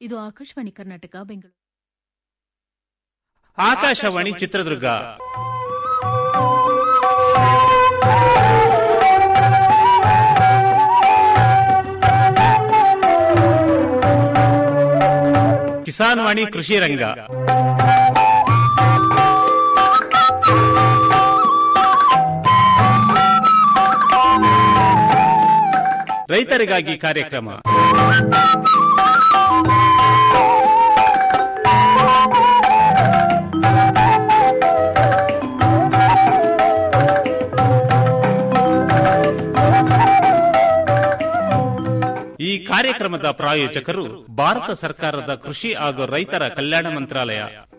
ಇದು ಆಕಾಶವಾಣಿ ಕರ್ನಾಟಕ ಬೆಂಗಳೂರು ಆಕಾಶವಾಣಿ ಚಿತ್ರದುರ್ಗ ಕಿಸಾನ್ ವಾಣಿ ಕೃಷಿ ರಂಗ ರೈತರಿಗಾಗಿ ಕಾರ್ಯಕ್ರಮ ಈ ಕಾರ್ಯಕ್ರಮದ ಪ್ರಾಯೋಜಕರು ಭಾರತ ಸರ್ಕಾರದ ಕೃಷಿ ಹಾಗೂ ರೈತರ ಕಲ್ಯಾಣ ಮಂತ್ರಾಲಯ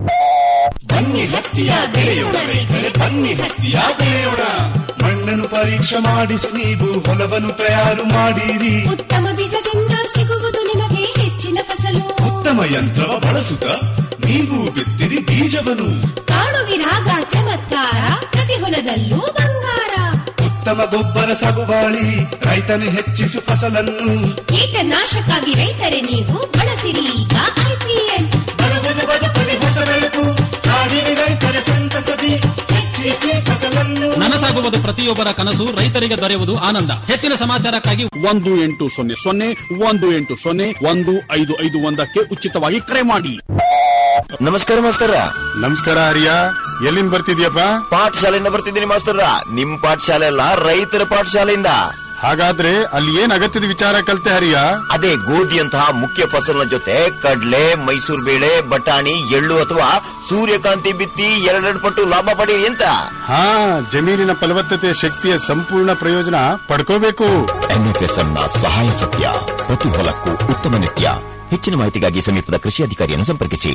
ಬನ್ನಿ ಹತ್ತಿಯ ಬೆಳೆಯೋಣ ರೈತರೆ ಬನ್ನಿ ಹತ್ತಿಯ ಬೆಳೆಯೋಣ ಮಣ್ಣನ್ನು ಪರೀಕ್ಷೆ ಮಾಡಿಸಿ ನೀವು ಹೊಲವನ್ನು ತಯಾರು ಮಾಡಿರಿ ಉತ್ತಮ ಬೀಜದಿಂದ ಸಿಗುವುದು ನಿಮಗೆ ಹೆಚ್ಚಿನ ಫಸಲು ಉತ್ತಮ ಯಂತ್ರವ ಬಳಸುತ್ತ ನೀವು ಬಿತ್ತಿರಿ ಬೀಜವನ್ನು ಕಾಣುವಿರಾಗ ಚಮತ್ಕಾರ ಪ್ರತಿ ಹೊಲದಲ್ಲೂ ಬಂಗಾರ ಉತ್ತಮ ಗೊಬ್ಬರ ಸಗುಬಾಳಿ ರೈತನು ಹೆಚ್ಚಿಸು ಫಸಲನ್ನು ಕೀಟನಾಶಕ್ಕಾಗಿ ರೈತರೆ ನೀವು ಬಳಸಿರಿ ಈಗ ಐಪಿಎಲ್ ಬರುವುದು ಬದುಕಲಿ ಹೊಸ ಬೆಳಕು ನಾಡಿನ ರೈತರ ಸಂತಸದಿ ಹೆಚ್ಚಿಸಿ ಫಸಲನ್ನು ನನಸಾಗುವುದು ಪ್ರತಿಯೊಬ್ಬರ ಕನಸು ರೈತರಿಗೆ ದೊರೆಯುವುದು ಆನಂದ ಹೆಚ್ಚಿನ ಸಮಾಚಾರಕ್ಕಾಗಿ ಒಂದು ಎಂಟು ಸೊನ್ನೆ ಸೊನ್ನೆ ಒಂದು ಎಂಟು ಸೊನ್ನೆ ಒಂದು ಐದು ಐದು ಒಂದಕ್ಕೆ ಉಚಿತವಾಗಿ ಕರೆ ಮಾಡಿ ನಮಸ್ಕಾರ ಮಾಸ್ತರ ನಮಸ್ಕಾರ ಹರಿಯ ಎಲ್ಲಿಂದ ಬರ್ತಿದ್ಯಪ್ಪ ಪಾಠಶಾಲೆಯಿಂದ ಬರ್ತಿದ್ದೀನಿ ಮಾಸ್ತರ ನಿಮ್ ಪಾಠಶಾಲೆ ಅಲ್ಲ ರೈತರ ಪಾಠಶಾಲೆಯಿಂದ ಹಾಗಾದ್ರೆ ಅಲ್ಲಿ ಏನ್ ಅಗತ್ಯದ ವಿಚಾರ ಕಲ್ತೆ ಹರಿಯ ಅದೇ ಗೋಧಿಯಂತಹ ಮುಖ್ಯ ಫಸಲಿನ ಜೊತೆ ಕಡ್ಲೆ ಮೈಸೂರು ಬೇಳೆ ಬಟಾಣಿ ಎಳ್ಳು ಅಥವಾ ಸೂರ್ಯಕಾಂತಿ ಬಿತ್ತಿ ಎರಡೆರಡು ಪಟ್ಟು ಲಾಭ ಪಡೆಯಿರಿ ಅಂತ ಹಾ ಜಮೀನಿನ ಫಲವತ್ತತೆ ಶಕ್ತಿಯ ಸಂಪೂರ್ಣ ಪ್ರಯೋಜನ ಪಡ್ಕೋಬೇಕು ಎನ್ಎಫ್ಎಸ್ಎಂ ನ ಸಹಾಯ ಸತ್ಯ ಪ್ರತಿ ಹೊಲಕ್ಕೂ ಉತ್ತಮ ನಿತ್ಯ ಹೆಚ್ಚಿನ ಮಾಹಿತಿಗಾಗಿ ಸಮೀಪದ ಕೃಷಿ ಅಧಿಕಾರಿಯನ್ನು ಸಂಪರ್ಕಿಸಿ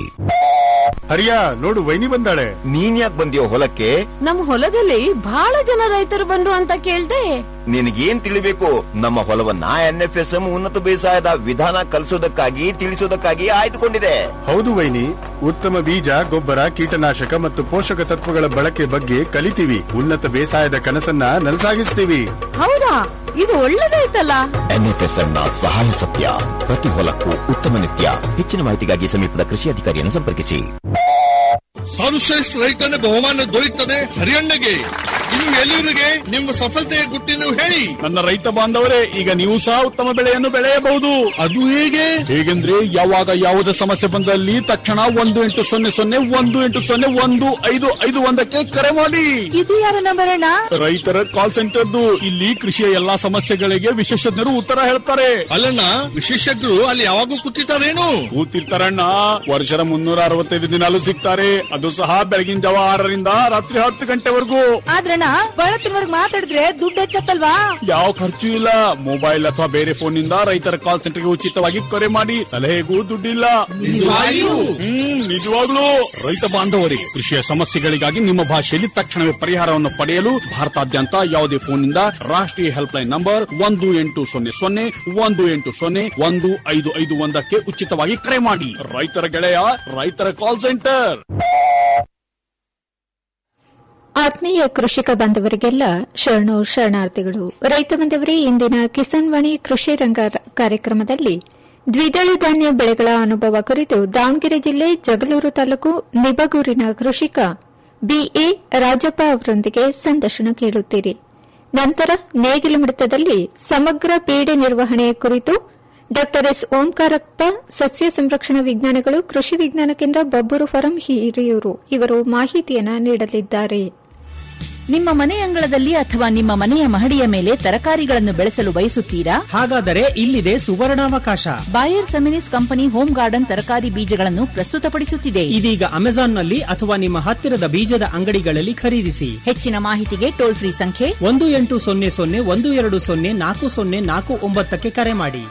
ಹರಿಯ ನೋಡು ವೈನಿ ಬಂದಾಳೆ ನೀನ್ ಯಾಕೆ ಬಂದಿಯೋ ಹೊಲಕ್ಕೆ ನಮ್ ಹೊಲದಲ್ಲಿ ಬಹಳ ಜನ ರೈತರು ಬಂದ್ರು ಅಂತ ಕೇಳ್ದೆ ನಿನಗೇನ್ ತಿಳಿಬೇಕು ನಮ್ಮ ಹೊಲವನ್ನ ಎನ್ಎಫ್ಎಸ್ಎಂ ಉನ್ನತ ಬೇಸಾಯದ ವಿಧಾನ ಕಲಿಸೋದಕ್ಕಾಗಿ ತಿಳಿಸೋದಕ್ಕಾಗಿ ಆಯ್ದುಕೊಂಡಿದೆ ಹೌದು ವೈನಿ ಉತ್ತಮ ಬೀಜ ಗೊಬ್ಬರ ಕೀಟನಾಶಕ ಮತ್ತು ಪೋಷಕ ತತ್ವಗಳ ಬಳಕೆ ಬಗ್ಗೆ ಕಲಿತೀವಿ ಉನ್ನತ ಬೇಸಾಯದ ಕನಸನ್ನ ನನಸಾಗಿಸ್ತೀವಿ ಹೌದಾ ಇದು ಒಳ್ಳೇದಾಯ್ತಲ್ಲ ಎನ್ಎಫ್ಎಸ್ಎಂ ನ ಸಹಾಯ ಸತ್ಯ ಪ್ರತಿ ಹೊಲಕ್ಕೂ ಉತ್ತಮ ನಿತ್ಯ ಹೆಚ್ಚಿನ ಮಾಹಿತಿಗಾಗಿ ಸಮೀಪದ ಕೃಷಿ ಅಧಿಕಾರಿಯನ್ನು ಸಂಪರ್ಕಿಸಿ ಸರ್ವಶ್ರೇಷ್ಠ ರೈತನ ಬಹುಮಾನ ದೊರೆಯುತ್ತದೆ ಹರಿಯಣ್ಣಗೆ ಇನ್ನು ಎಲ್ಲಿವರಿಗೆ ನಿಮ್ಮ ಸಫಲತೆಯ ಗುಟ್ಟಿನ ಹೇಳಿ ನನ್ನ ರೈತ ಬಾಂಧವರೇ ಈಗ ನೀವು ಸಹ ಉತ್ತಮ ಬೆಳೆಯನ್ನು ಬೆಳೆಯಬಹುದು ಅದು ಹೇಗೆ ಹೇಗೆಂದ್ರೆ ಯಾವಾಗ ಯಾವುದೇ ಸಮಸ್ಯೆ ಬಂದಲ್ಲಿ ತಕ್ಷಣ ಒಂದು ಎಂಟು ಸೊನ್ನೆ ಸೊನ್ನೆ ಒಂದು ಎಂಟು ಸೊನ್ನೆ ಒಂದು ಐದು ಐದು ಒಂದಕ್ಕೆ ಕರೆ ಮಾಡಿ ಇದು ಯಾರ ನಂಬರ್ ಅಣ್ಣ ರೈತರ ಕಾಲ್ ಸೆಂಟರ್ದು ಇಲ್ಲಿ ಕೃಷಿಯ ಎಲ್ಲಾ ಸಮಸ್ಯೆಗಳಿಗೆ ವಿಶೇಷಜ್ಞರು ಉತ್ತರ ಹೇಳ್ತಾರೆ ಅಲ್ಲಣ್ಣ ವಿಶೇಷಜ್ಞರು ಅಲ್ಲಿ ಯಾವಾಗೂ ಕೂತಿರ್ತಾರೇನು ಕೂತಿರ್ತಾರಣ್ಣ ವರ್ಷದ ಮುನ್ನೂರ ಅರವತ್ತೈದು ದಿನಾಲು ಸಿಗ್ತಾರೆ ಅದು ಸಹ ಬೆಳಗಿನ ಜಾವ ಆರರಿಂದ ರಾತ್ರಿ ಹತ್ತು ಗಂಟೆವರೆಗೂ ಆದ್ರಣ್ಣ ಬಳತ್ತಿನವರ್ಗ್ ಮಾತಾಡಿದ್ರೆ ದುಡ್ಡು ಹೆಚ್ಚತ್ತಲ್ವಾ ಯಾವ ಖರ್ಚು ಇಲ್ಲ ಮೊಬೈಲ್ ಅಥವಾ ಬೇರೆ ಫೋನ್ ನಿಂದ ರೈತರ ಕಾಲ್ ಸೆಂಟರ್ಗೆ ಉಚಿತವಾಗಿ ಕರೆ ಮಾಡಿ ಸಲಹೆಗೂ ದುಡ್ಡಿಲ್ಲ ನಿಜವಾಗಿಯೂ? ಹ್ಮ್ ನಿಜವಾಗ್ಲೂ ರೈತ ಬಾಂಧವರಿಗೆ ಕೃಷಿಯ ಸಮಸ್ಯೆಗಳಿಗಾಗಿ ನಿಮ್ಮ ಭಾಷೆಯಲ್ಲಿ ತಕ್ಷಣವೇ ಪರಿಹಾರವನ್ನು ಪಡೆಯಲು ಭಾರತಾದ್ಯಂತ ಯಾವುದೇ ಫೋನ್ ನಿಂದ ರಾಷ್ಟ್ರೀಯ ಹೆಲ್ಪ್ ಲೈನ್ ನಂಬರ್ ಒಂದು ಎಂಟು ಸೊನ್ನೆ ಸೊನ್ನೆ ಒಂದು ಎಂಟು ಸೊನ್ನೆ ಒಂದು ಐದು ಐದು ಒಂದಕ್ಕೆ ಉಚಿತವಾಗಿ ಕರೆ ಮಾಡಿ ರೈತರ ಗೆಳೆಯ ರೈತರ ಕಾಲ್ ಸೆಂಟರ್ ಆತ್ಮೀಯ ಕೃಷಿಕ ಬಾಂಧವರಿಗೆಲ್ಲ ಶರಣು ಶರಣಾರ್ಥಿಗಳು ರೈತ ಬಾಂಧವರೇ ಇಂದಿನ ಕಿಸಾನ್ ವಾಣಿ ಕೃಷಿ ರಂಗ ರ- ಕಾರ್ಯಕ್ರಮದಲ್ಲಿ ದ್ವಿದಳ ಧಾನ್ಯ ಬೆಳೆಗಳ ಅನುಭವ ಕುರಿತು ದಾವಣಗೆರೆ ಜಿಲ್ಲೆ ಜಗಳೂರು ತಾಲೂಕು ನಿಬಗೂರಿನ ಕೃಷಿಕ ಬಿಎ ರಾಜಪ್ಪ ಅವರೊಂದಿಗೆ ಸಂದರ್ಶನ ಕೇಳುತ್ತೀರಿ ನಂತರ ನೇಗಿಲು ಮಿಡಿತದಲ್ಲಿ ಸಮಗ್ರ ಪೀಡೆ ನಿರ್ವಹಣೆ ಕುರಿತು ಡಾ ಎಸ್ ಓಂಕಾರಪ್ಪ ಸಸ್ಯ ಸಂರಕ್ಷಣಾ ವಿಜ್ಞಾನಿಗಳು ಕೃಷಿ ವಿಜ್ಞಾನ ಕೇಂದ್ರ ಬಬ್ಬೂರು ಫಾರಂ ಹಿರಿಯೂರು ಇವರು ಮಾಹಿತಿಯನ್ನ ನೀಡಲಿದ್ದಾರೆ ನಿಮ್ಮ ಮನೆ ಅಂಗಳದಲ್ಲಿ ಅಥವಾ ನಿಮ್ಮ ಮನೆಯ ಮಹಡಿಯ ಮೇಲೆ ತರಕಾರಿಗಳನ್ನು ಬೆಳೆಸಲು ಬಯಸುತ್ತೀರಾ ಹಾಗಾದರೆ ಇಲ್ಲಿದೆ ಸುವರ್ಣಾವಕಾಶ Bayer Seminis company home garden ತರಕಾರಿ ಬೀಜಗಳನ್ನು ಪ್ರಸ್ತುತಪಡಿಸುತ್ತಿದೆ ಇದೀಗ ಅಮೆಜಾನ್ನಲ್ಲಿ ಅಥವಾ ನಿಮ್ಮ ಹತ್ತಿರದ ಬೀಜದ ಅಂಗಡಿಗಳಲ್ಲಿ ಖರೀದಿಸಿ ಹೆಚ್ಚಿನ ಮಾಹಿತಿಗೆ ಟೋಲ್ ಫ್ರೀ ಸಂಖ್ಯೆ ಒಂದು ಎಂಟು ಸೊನ್ನೆ ಸೊನ್ನೆ ಒಂದು ಎರಡು ಸೊನ್ನೆ ನಾಲ್ಕು ಸೊನ್ನೆ ನಾಲ್ಕು ಒಂಬತ್ತಕ್ಕೆ ಕರೆ ಮಾಡಿ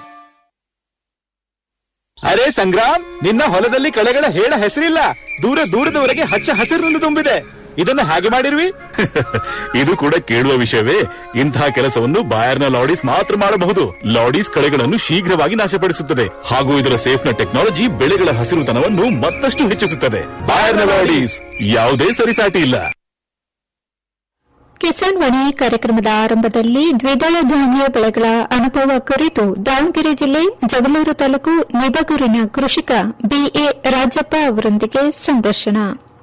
ಅರೆ ಸಂಗ್ರಾಮ್ ನಿನ್ನ ಹೊಲದಲ್ಲಿ ಕಳೆಗಳ ಹೇಳ ಹೆಸರಿಲ್ಲ ದೂರ ದೂರದವರೆಗೆ ಹಚ್ಚ ಹಸಿರಿನಿಂದ ತುಂಬಿದೆ ಇದನ್ನು ಹಾಗೆ ಮಾಡಿರ್ವಿ ಇದು ಕೂಡ ಕೇಳುವ ವಿಷಯವೇ ಇಂತಹ ಕೆಲಸವನ್ನು ಬಾಯರ್ನ ಲಾಡೀಸ್ ಮಾತ್ರ ಮಾಡಬಹುದು ಲಾಡೀಸ್ ಕಳೆಗಳನ್ನು ಶೀಘ್ರವಾಗಿ ನಾಶಪಡಿಸುತ್ತದೆ ಹಾಗೂ ಇದರ ಸೇಫ್ನ ಟೆಕ್ನಾಲಜಿ ಬೆಳೆಗಳ ಹಸಿರುತನವನ್ನು ಮತ್ತಷ್ಟು ಹೆಚ್ಚಿಸುತ್ತದೆ ಬಾಯರ್ನ ಲಾಡೀಸ್ ಯಾವುದೇ ಸರಿಸಾಟಿ ಇಲ್ಲ ಕಿಸಾನ್ ವಾಣಿ ಕಾರ್ಯಕ್ರಮದ ಆರಂಭದಲ್ಲಿ ದ್ವಿದಳ ಧಾನ್ಯ ಬೆಳೆಗಳ ಅನುಭವ ಕುರಿತು ದಾವಣಗೆರೆ ಜಿಲ್ಲೆ ಜಗಳೂರು ತಾಲೂಕು ನಿಬಗೂರಿನ ಕೃಷಿಕ ಬಿಎ ರಾಜಪ್ಪ ಅವರೊಂದಿಗೆ ಸಂದರ್ಶನ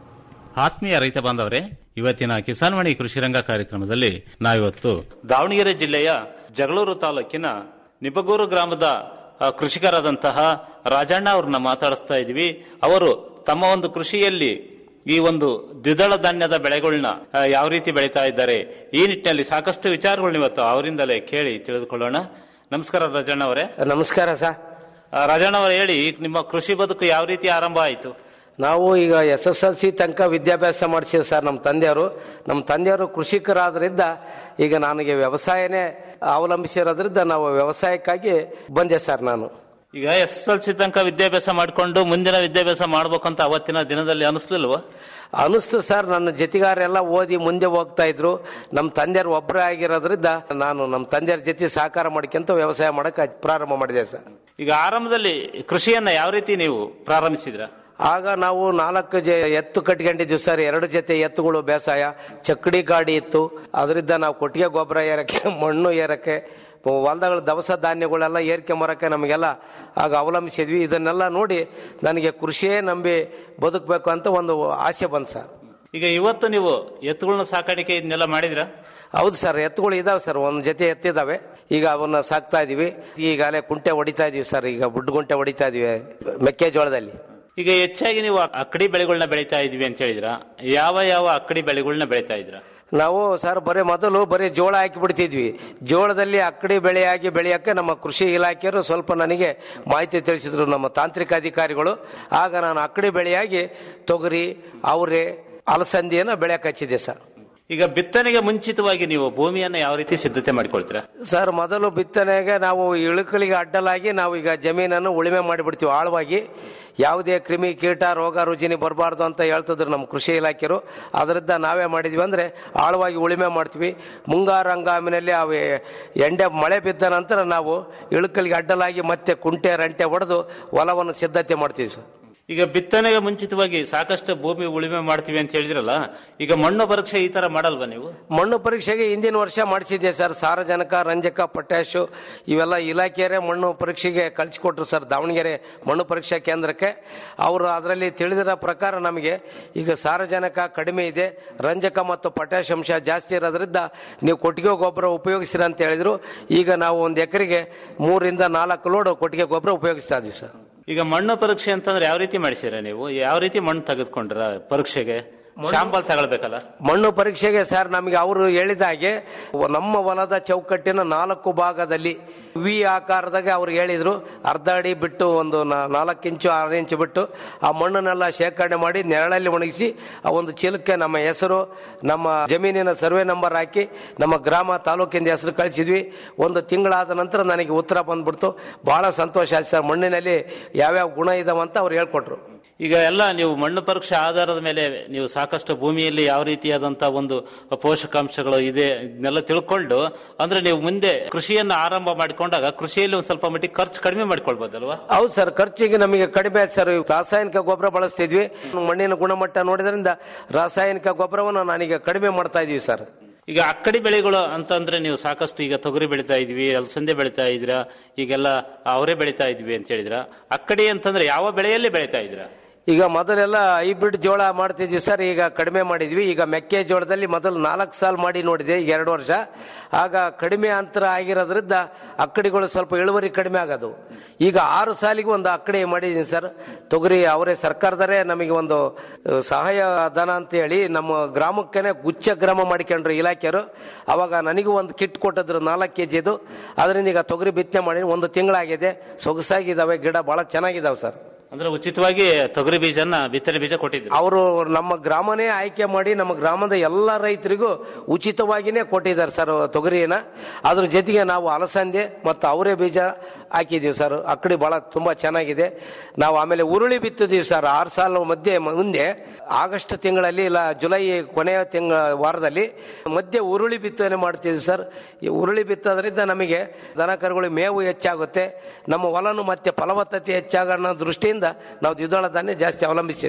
ಆತ್ಮೀಯ ರೈತ ಬಾಂಧವರೇ ಇವತ್ತಿನ ಕಿಸಾನ್ ವಾಣಿ ಕೃಷಿ ರಂಗ ಕಾರ್ಯಕ್ರಮದಲ್ಲಿ ನಾವಿವತ್ತು ದಾವಣಗೆರೆ ಜಿಲ್ಲೆಯ ಜಗಳೂರು ತಾಲೂಕಿನ ನಿಬಗೂರು ಗ್ರಾಮದ ಆ, ಕೃಷಿಕರಾದಂತಹ ರಾಜಣ್ಣ ಅವ್ರನ್ನ ಮಾತಾಡಿಸ್ತಾ ಇದ್ವಿ ಅವರು ತಮ್ಮ ಒಂದು ಕೃಷಿಯಲ್ಲಿ ಈ ಒಂದು ದ್ವಿದಳ ಧಾನ್ಯದ ಬೆಳೆಗಳನ್ನ ಆ, ಯಾವ ರೀತಿ ಬೆಳೀತಾ ಇದ್ದಾರೆ ಈ ನಿಟ್ಟಿನಲ್ಲಿ ಸಾಕಷ್ಟು ವಿಚಾರಗಳನ್ನ ಇವತ್ತು ಅವರಿಂದಲೇ ಕೇಳಿ ತಿಳಿದುಕೊಳ್ಳೋಣ ನಮಸ್ಕಾರ ರಾಜಣ್ಣ ಅವರೇ ನಮಸ್ಕಾರ ಸರ್ ರಾಜಣ್ಣ ಅವರು ಹೇಳಿ ನಿಮ್ಮ ಕೃಷಿ ಬದುಕು ಯಾವ ರೀತಿ ಆರಂಭ ಆಯಿತು ನಾವು ಈಗ ಎಸ್ ಎಸ್ ಎಲ್ ಸಿ ತನಕ ವಿದ್ಯಾಭ್ಯಾಸ ಮಾಡಿಸಿದ್ರು ಸರ್ ನಮ್ಮ ತಂದೆಯವರು ನಮ್ಮ ತಂದೆಯವರು ಕೃಷಿಕರಾದ್ರಿಂದ ಈಗ ನನಗೆ ವ್ಯವಸಾಯನೇ ಅವಲಂಬಿಸಿರೋದ್ರಿಂದ ನಾವು ವ್ಯವಸಾಯಕ್ಕಾಗಿ ಬಂದೆ ಸರ್ ನಾನು ಈಗ ಎಸ್ ಎಸ್ ಎಲ್ ಸಿ ತನಕ ವಿದ್ಯಾಭ್ಯಾಸ ಮಾಡಿಕೊಂಡು ಮುಂದಿನ ವಿದ್ಯಾಭ್ಯಾಸ ಮಾಡ್ಬೇಕಂತ ಅವತ್ತಿನ ದಿನದಲ್ಲಿ ಅನಿಸ್ಲಿಲ್ವಾ ಅನಿಸ್ತು ಸರ್ ನನ್ನ ಜೊತೆಗಾರೆಲ್ಲ ಓದಿ ಮುಂದೆ ಹೋಗ್ತಾ ಇದ್ರು ನಮ್ಮ ತಂದೆಯವರು ಒಬ್ಬರೇ ಆಗಿರೋದ್ರಿಂದ ನಾನು ನಮ್ಮ ತಂದೆಯವ್ರ ಜೊತೆ ಸಹಕಾರ ಮಾಡ್ಕೊಂತ ವ್ಯವಸಾಯ ಮಾಡಕ್ಕೆ ಪ್ರಾರಂಭ ಮಾಡಿದೆ ಸರ್ ಈಗ ಆರಂಭದಲ್ಲಿ ಕೃಷಿಯನ್ನ ಯಾವ ರೀತಿ ನೀವು ಪ್ರಾರಂಭಿಸಿದ್ರ ಆಗ ನಾವು ನಾಲ್ಕು ಜ ಎತ್ತು ಕಟ್ಕೊಂಡಿದ್ವಿ ಸರ್ ಎರಡು ಜೊತೆ ಎತ್ತುಗಳು ಬೇಸಾಯ ಚಕ್ಕಡಿ ಗಾಡಿ ಇತ್ತು ಅದರಿಂದ ನಾವು ಕೊಟ್ಟಿಗೆ ಗೊಬ್ಬರ ಏರಕ್ಕೆ ಮಣ್ಣು ಏರಕ್ಕೆ ಹೊಲದಗಳ ದವಸ ಧಾನ್ಯಗಳೆಲ್ಲ ಏರ್ಕೊಂಬರಕ್ಕೆ ನಮಗೆಲ್ಲ ಆಗ ಅವಲಂಬಿಸಿದ್ವಿ ಇದನ್ನೆಲ್ಲ ನೋಡಿ ನನಗೆ ಕೃಷಿಯೇ ನಂಬಿ ಬದುಕಬೇಕು ಅಂತ ಒಂದು ಆಸೆ ಬಂತು ಸರ್ ಈಗ ಇವತ್ತು ನೀವು ಎತ್ತುಗಳನ್ನ ಸಾಕಾಣಿಕೆ ಇದನ್ನೆಲ್ಲ ಮಾಡಿದ್ರ ಹೌದು ಸರ್ ಎತ್ತುಗಳು ಇದಾವೆ ಸರ್ ಒಂದ್ ಜೊತೆ ಎತ್ತಿದಾವೆ ಈಗ ಅವನ್ನ ಸಾಕ್ತಾ ಇದೀವಿ ಈಗಾಗಲೇ ಕುಂಟೆ ಹೊಡಿತಾ ಇದೀವಿ ಸರ್ ಈಗ ಬುಡ್ಡು ಗುಂಟೆ ಹೊಡಿತಾ ಇದೀವಿ ಮೆಕ್ಕೆಜೋಳದಲ್ಲಿ ಈಗ ಹೆಚ್ಚಾಗಿ ನೀವು ಅಕ್ಕಡಿ ಬೆಳೆಗಳನ್ನ ಬೆಳೀತಾ ಇದೀವಿ ಅಂತ ಹೇಳಿದ್ರ ಯಾವ ಯಾವ ಅಕ್ಕಡಿ ಬೆಳೆಗಳನ್ನ ಬೆಳೀತಾ ಇದ್ರ ನಾವು ಸರ್ ಬರೀ ಮೊದಲು ಬರೀ ಜೋಳ ಹಾಕಿ ಬಿಡ್ತಿದ್ವಿ ಜೋಳದಲ್ಲಿ ಅಕ್ಕಡಿ ಬೆಳೆಯಾಗಿ ಬೆಳೆಯಕ್ಕೆ ನಮ್ಮ ಕೃಷಿ ಇಲಾಖೆಯವರು ಸ್ವಲ್ಪ ನನಗೆ ಮಾಹಿತಿ ತಿಳಿಸಿದ್ರು ನಮ್ಮ ತಾಂತ್ರಿಕ ಅಧಿಕಾರಿಗಳು ಆಗ ನಾನು ಅಕ್ಕಡಿ ಬೆಳೆಯಾಗಿ ತೊಗರಿ ಅವರೆ ಅಲಸಂದಿಯನ್ನು ಬೆಳೆಯಕ್ಕೆ ಹಚ್ಚಿದೆ ಸರ್ ಈಗ ಬಿತ್ತನೆಗೆ ಮುಂಚಿತವಾಗಿ ನೀವು ಭೂಮಿಯನ್ನ ಯಾವ ರೀತಿ ಸಿದ್ಧತೆ ಮಾಡ್ಕೊಳ್ತೀರಾ ಸರ್ ಮೊದಲು ಬಿತ್ತನೆಗೆ ನಾವು ಇಳುಕಲಿಗೆ ಅಡ್ಡಲಾಗಿ ನಾವು ಈಗ ಜಮೀನನ್ನು ಉಳುಮೆ ಮಾಡಿಬಿಡ್ತೀವಿ ಆಳವಾಗಿ ಯಾವುದೇ ಕ್ರಿಮಿ ಕೀಟ ರೋಗ ರುಜಿನಿ ಬರಬಾರ್ದು ಅಂತ ಹೇಳ್ತಿದ್ರು ನಮ್ಮ ಕೃಷಿ ಇಲಾಖೆಯರು ಅದರಿಂದ ನಾವೇ ಮಾಡಿದ್ವಿ ಅಂದ್ರೆ ಆಳವಾಗಿ ಉಳುಮೆ ಮಾಡ್ತೀವಿ ಮುಂಗಾರು ಹಂಗಾಮಿನಲ್ಲಿ ಅವು ಎಂಡೆ ಮಳೆ ಬಿದ್ದ ನಂತರ ನಾವು ಇಳುಕಲಿಗೆ ಅಡ್ಡಲಾಗಿ ಮತ್ತೆ ಕುಂಟೆ ರಂಟೆ ಹೊಡೆದು ಹೊಲವನ್ನು ಸಿದ್ಧತೆ ಮಾಡ್ತೀವಿ ಸರ್ ಈಗ ಬಿತ್ತನೆಗೆ ಮುಂಚಿತವಾಗಿ ಸಾಕಷ್ಟು ಭೂಮಿ ಉಳುಮೆ ಮಾಡ್ತೀವಿ ಅಂತ ಹೇಳಿದ್ರಲ್ಲ ಈಗ ಮಣ್ಣು ಪರೀಕ್ಷೆ ಈ ತರ ಮಾಡಲ್ವಾ ನೀವು ಮಣ್ಣು ಪರೀಕ್ಷೆಗೆ ಹಿಂದಿನ ವರ್ಷ ಮಾಡಿಸಿದ್ದೆ ಸರ್ ಸಾರಜನಕ ರಂಜಕ ಪೊಟ್ಯಾಶು ಇವೆಲ್ಲ ಇಲಾಖೆಯರೇ ಮಣ್ಣು ಪರೀಕ್ಷೆಗೆ ಕಳಿಸಿಕೊಟ್ರು ಸರ್ ದಾವಣಗೆರೆ ಮಣ್ಣು ಪರೀಕ್ಷಾ ಕೇಂದ್ರಕ್ಕೆ ಅವರು ಅದರಲ್ಲಿ ತಿಳಿದಿರೋ ಪ್ರಕಾರ ನಮಗೆ ಈಗ ಸಾರಜನಕ ಕಡಿಮೆ ಇದೆ ರಂಜಕ ಮತ್ತು ಪೊಟ್ಯಾಶ್ ಅಂಶ ಜಾಸ್ತಿ ಇರೋದ್ರಿಂದ ನೀವು ಕೊಟ್ಟಿಗೆ ಗೊಬ್ಬರ ಉಪಯೋಗಿಸಿರ ಅಂತ ಹೇಳಿದ್ರು ಈಗ ನಾವು ಒಂದು ಎಕರೆಗೆ ಮೂರಿಂದ ನಾಲ್ಕು ಲೋಡ್ ಕೊಟ್ಟಿಗೆ ಗೊಬ್ಬರ ಉಪಯೋಗಿಸ್ತಾ ಇದೀವಿ ಸರ್ ಈಗ ಮಣ್ಣು ಪರೀಕ್ಷೆ ಅಂತಂದ್ರೆ ಯಾವ ರೀತಿ ಮಾಡಿಸಿರ ನೀವು ಯಾವ ರೀತಿ ಮಣ್ಣು ತೆಗೆದುಕೊಂಡ್ರ ಪರೀಕ್ಷೆಗೆ ಶಾಂಪಲ್ ತಗೊಳ್ಬೇಕಲ್ಲ ಮಣ್ಣು ಪರೀಕ್ಷೆಗೆ ಸರ್ ನಮಗೆ ಅವರು ಹೇಳಿದ ಹಾಗೆ ನಮ್ಮ ಹೊಲದ ಚೌಕಟ್ಟಿನ ನಾಲ್ಕು ಭಾಗದಲ್ಲಿ ವಿ ಆಕಾರದಾಗ ಅವ್ರು ಹೇಳಿದ್ರು ಅರ್ಧ ಅಡಿ ಬಿಟ್ಟು ಒಂದು ನಾ- ನಾಲ್ಕು ಇಂಚು ಆರು ಇಂಚು ಬಿಟ್ಟು ಆ ಮಣ್ಣನ್ನೆಲ್ಲ ಶೇಖರಣೆ ಮಾಡಿ ನೆರಳಲ್ಲಿ ಒಣಗಿಸಿ ಆ ಒಂದು ಚೀಲಕ್ಕೆ ನಮ್ಮ ಹೆಸರು ನಮ್ಮ ಜಮೀನಿನ ಸರ್ವೆ ನಂಬರ್ ಹಾಕಿ ನಮ್ಮ ಗ್ರಾಮ ತಾಲೂಕಿಂದ ಹೆಸರು ಕಳಿಸಿದ್ವಿ ಒಂದು ತಿಂಗಳಾದ ನಂತರ ನನಗೆ ಉತ್ತರ ಬಂದ್ಬಿಡ್ತು ಬಹಳ ಸಂತೋಷ ಆಯ್ತು ಸರ್ ಮಣ್ಣಿನಲ್ಲಿ ಯಾವ್ಯಾವ ಗುಣ ಇದಾವಂತ ಅವ್ರು ಹೇಳ್ಕೊಟ್ರು ಈಗ ಎಲ್ಲ ನೀವು ಮಣ್ಣು ಪರೀಕ್ಷೆ ಆಧಾರದ ಮೇಲೆ ನೀವು ಸಾಕಷ್ಟು ಭೂಮಿಯಲ್ಲಿ ಯಾವ ರೀತಿಯಾದಂತ ಒಂದು ಪೋಷಕಾಂಶಗಳು ಇದೆ ಇದನ್ನೆಲ್ಲ ತಿಳ್ಕೊಂಡು ಅಂದ್ರೆ ನೀವು ಮುಂದೆ ಕೃಷಿಯನ್ನ ಆರಂಭ ಮಾಡಿಕೊಂಡಾಗ ಕೃಷಿಯಲ್ಲಿ ಒಂದ್ ಸ್ವಲ್ಪ ಮಟ್ಟಿಗೆ ಖರ್ಚು ಕಡಿಮೆ ಮಾಡ್ಕೊಳ್ಬೋದಲ್ವಾ ಹೌದು ಸರ್ ಖರ್ಚಿಗೆ ನಮಗೆ ಕಡಿಮೆ ಆಯ್ತು ಸರ್ ರಾಸಾಯನಿಕ ಗೊಬ್ಬರ ಬಳಸ್ತಿದ್ವಿ ಮಣ್ಣಿನ ಗುಣಮಟ್ಟ ನೋಡಿದ್ರಿಂದ ರಾಸಾಯನಿಕ ಗೊಬ್ಬರವನ್ನು ನಾನೀಗ ಕಡಿಮೆ ಮಾಡ್ತಾ ಇದೀವಿ ಸರ್ ಈಗ ಅಕ್ಕಡಿ ಬೆಳೆಗಳು ಅಂತಂದ್ರೆ ನೀವು ಸಾಕಷ್ಟು ಈಗ ತೊಗರಿ ಬೆಳಿತಾ ಇದ್ವಿ ಅಲಸಂದೆ ಬೆಳಿತಾ ಇದ್ದೀರಾ ಈಗೆಲ್ಲ ಅವರೇ ಬೆಳಿತಾ ಇದ್ವಿ ಅಂತ ಹೇಳಿದ್ರ ಅಕ್ಕಡಿ ಅಂತಂದ್ರೆ ಯಾವ ಬೆಳೆಯಲ್ಲಿ ಬೆಳಿತಾ ಇದ್ದೀರಾ ಈಗ ಮೊದಲೆಲ್ಲ ಹೈಬ್ರಿಡ್ ಜೋಳ ಮಾಡ್ತಿದ್ವಿ ಸರ್ ಈಗ ಕಡಿಮೆ ಮಾಡಿದ್ವಿ ಈಗ ಮೆಕ್ಕೆಜೋಳದಲ್ಲಿ ಮೊದಲು ನಾಲ್ಕು ಸಾಲ ಮಾಡಿ ನೋಡಿದೆ ಈಗ ಎರಡು ವರ್ಷ ಆಗ ಕಡಿಮೆ ಅಂತರ ಆಗಿರೋದ್ರಿಂದ ಅಕ್ಕಡಿಗಳು ಸ್ವಲ್ಪ ಇಳುವರಿ ಕಡಿಮೆ ಆಗೋದು ಈಗ ಆರು ಸಾಲಿಗೆ ಒಂದು ಅಕ್ಕಡಿ ಮಾಡಿದ್ದೀನಿ ಸರ್ ತೊಗರಿ ಅವರೇ ಸರ್ಕಾರದರೇ ನಮಗೆ ಒಂದು ಅಹ್, ಸಹಾಯ ಧನ ಅಂತ ಹೇಳಿ ನಮ್ಮ ಗ್ರಾಮಕ್ಕೇನೆ ಗುಚ್ಛ ಗ್ರಾಮ ಮಾಡಿಕೊಂಡ್ರು ಇಲಾಖೆಯವರು ಅವಾಗ ನನಗೂ ಒಂದು ಕಿಟ್ ಕೊಟ್ಟಿದ್ರು ನಾಲ್ಕು ಕೆ ಜಿದು ಅದರಿಂದ ಈಗ ತೊಗರಿ ಬಿತ್ತನೆ ಮಾಡಿ ಒಂದು ತಿಂಗಳಾಗಿದೆ ಸೊಗಸಾಗಿದ್ದಾವೆ ಗಿಡ ಬಹಳ ಚೆನ್ನಾಗಿದ್ದಾವೆ ಸರ್ ಅಂದ್ರೆ ಉಚಿತವಾಗಿ ತೊಗರಿ ಬೀಜನ ಬಿತ್ತನೆ ಬೀಜ ಕೊಟ್ಟಿದ್ರು ಅವರು ನಮ್ಮ ಗ್ರಾಮನೇ ಆಯ್ಕೆ ಮಾಡಿ ನಮ್ಮ ಗ್ರಾಮದ ಎಲ್ಲ ರೈತರಿಗೂ ಉಚಿತವಾಗಿನೇ ಕೊಟ್ಟಿದ್ದಾರೆ ಸರ್ ತೊಗರಿನ ಅದ್ರ ಜೊತೆಗೆ ನಾವು ಅಲಸಂದೆ ಮತ್ತು ಅವರೇ ಬೀಜ ಹಾಕಿದೀವಿ ಸರ್ ಅಕ್ಕಡಿ ಬಹಳ ತುಂಬಾ ಚೆನ್ನಾಗಿದೆ ನಾವು ಆಮೇಲೆ ಉರುಳಿ ಬಿತ್ತಿದೀವಿ ಸರ್ ಆರು ಸಾಲ ಮಧ್ಯೆ ಮುಂದೆ ಆಗಸ್ಟ್ ತಿಂಗಳಲ್ಲಿ ಇಲ್ಲ ಜುಲೈ ಕೊನೆಯ ತಿಂಗಳ ವಾರದಲ್ಲಿ ಮಧ್ಯೆ ಉರುಳಿ ಬಿತ್ತನೆ ಮಾಡ್ತೀವಿ ಸರ್ ಈ ಉರುಳಿ ಬಿತ್ತೋದ್ರಿಂದ ನಮಗೆ ದನ ಕರುಗಳಿಗೆ ಮೇವು ಹೆಚ್ಚಾಗುತ್ತೆ ನಮ್ಮ ಹೊಲನು ಮತ್ತೆ ಫಲವತ್ತತೆ ಹೆಚ್ಚಾಗೋಣ ದೃಷ್ಟಿಯಿಂದ ನಾವು ದ್ವಿದಳ ಧಾನ್ಯ ಜಾಸ್ತಿ ಅವಲಂಬಿಸಿದ್ದೀವಿ ಸರ್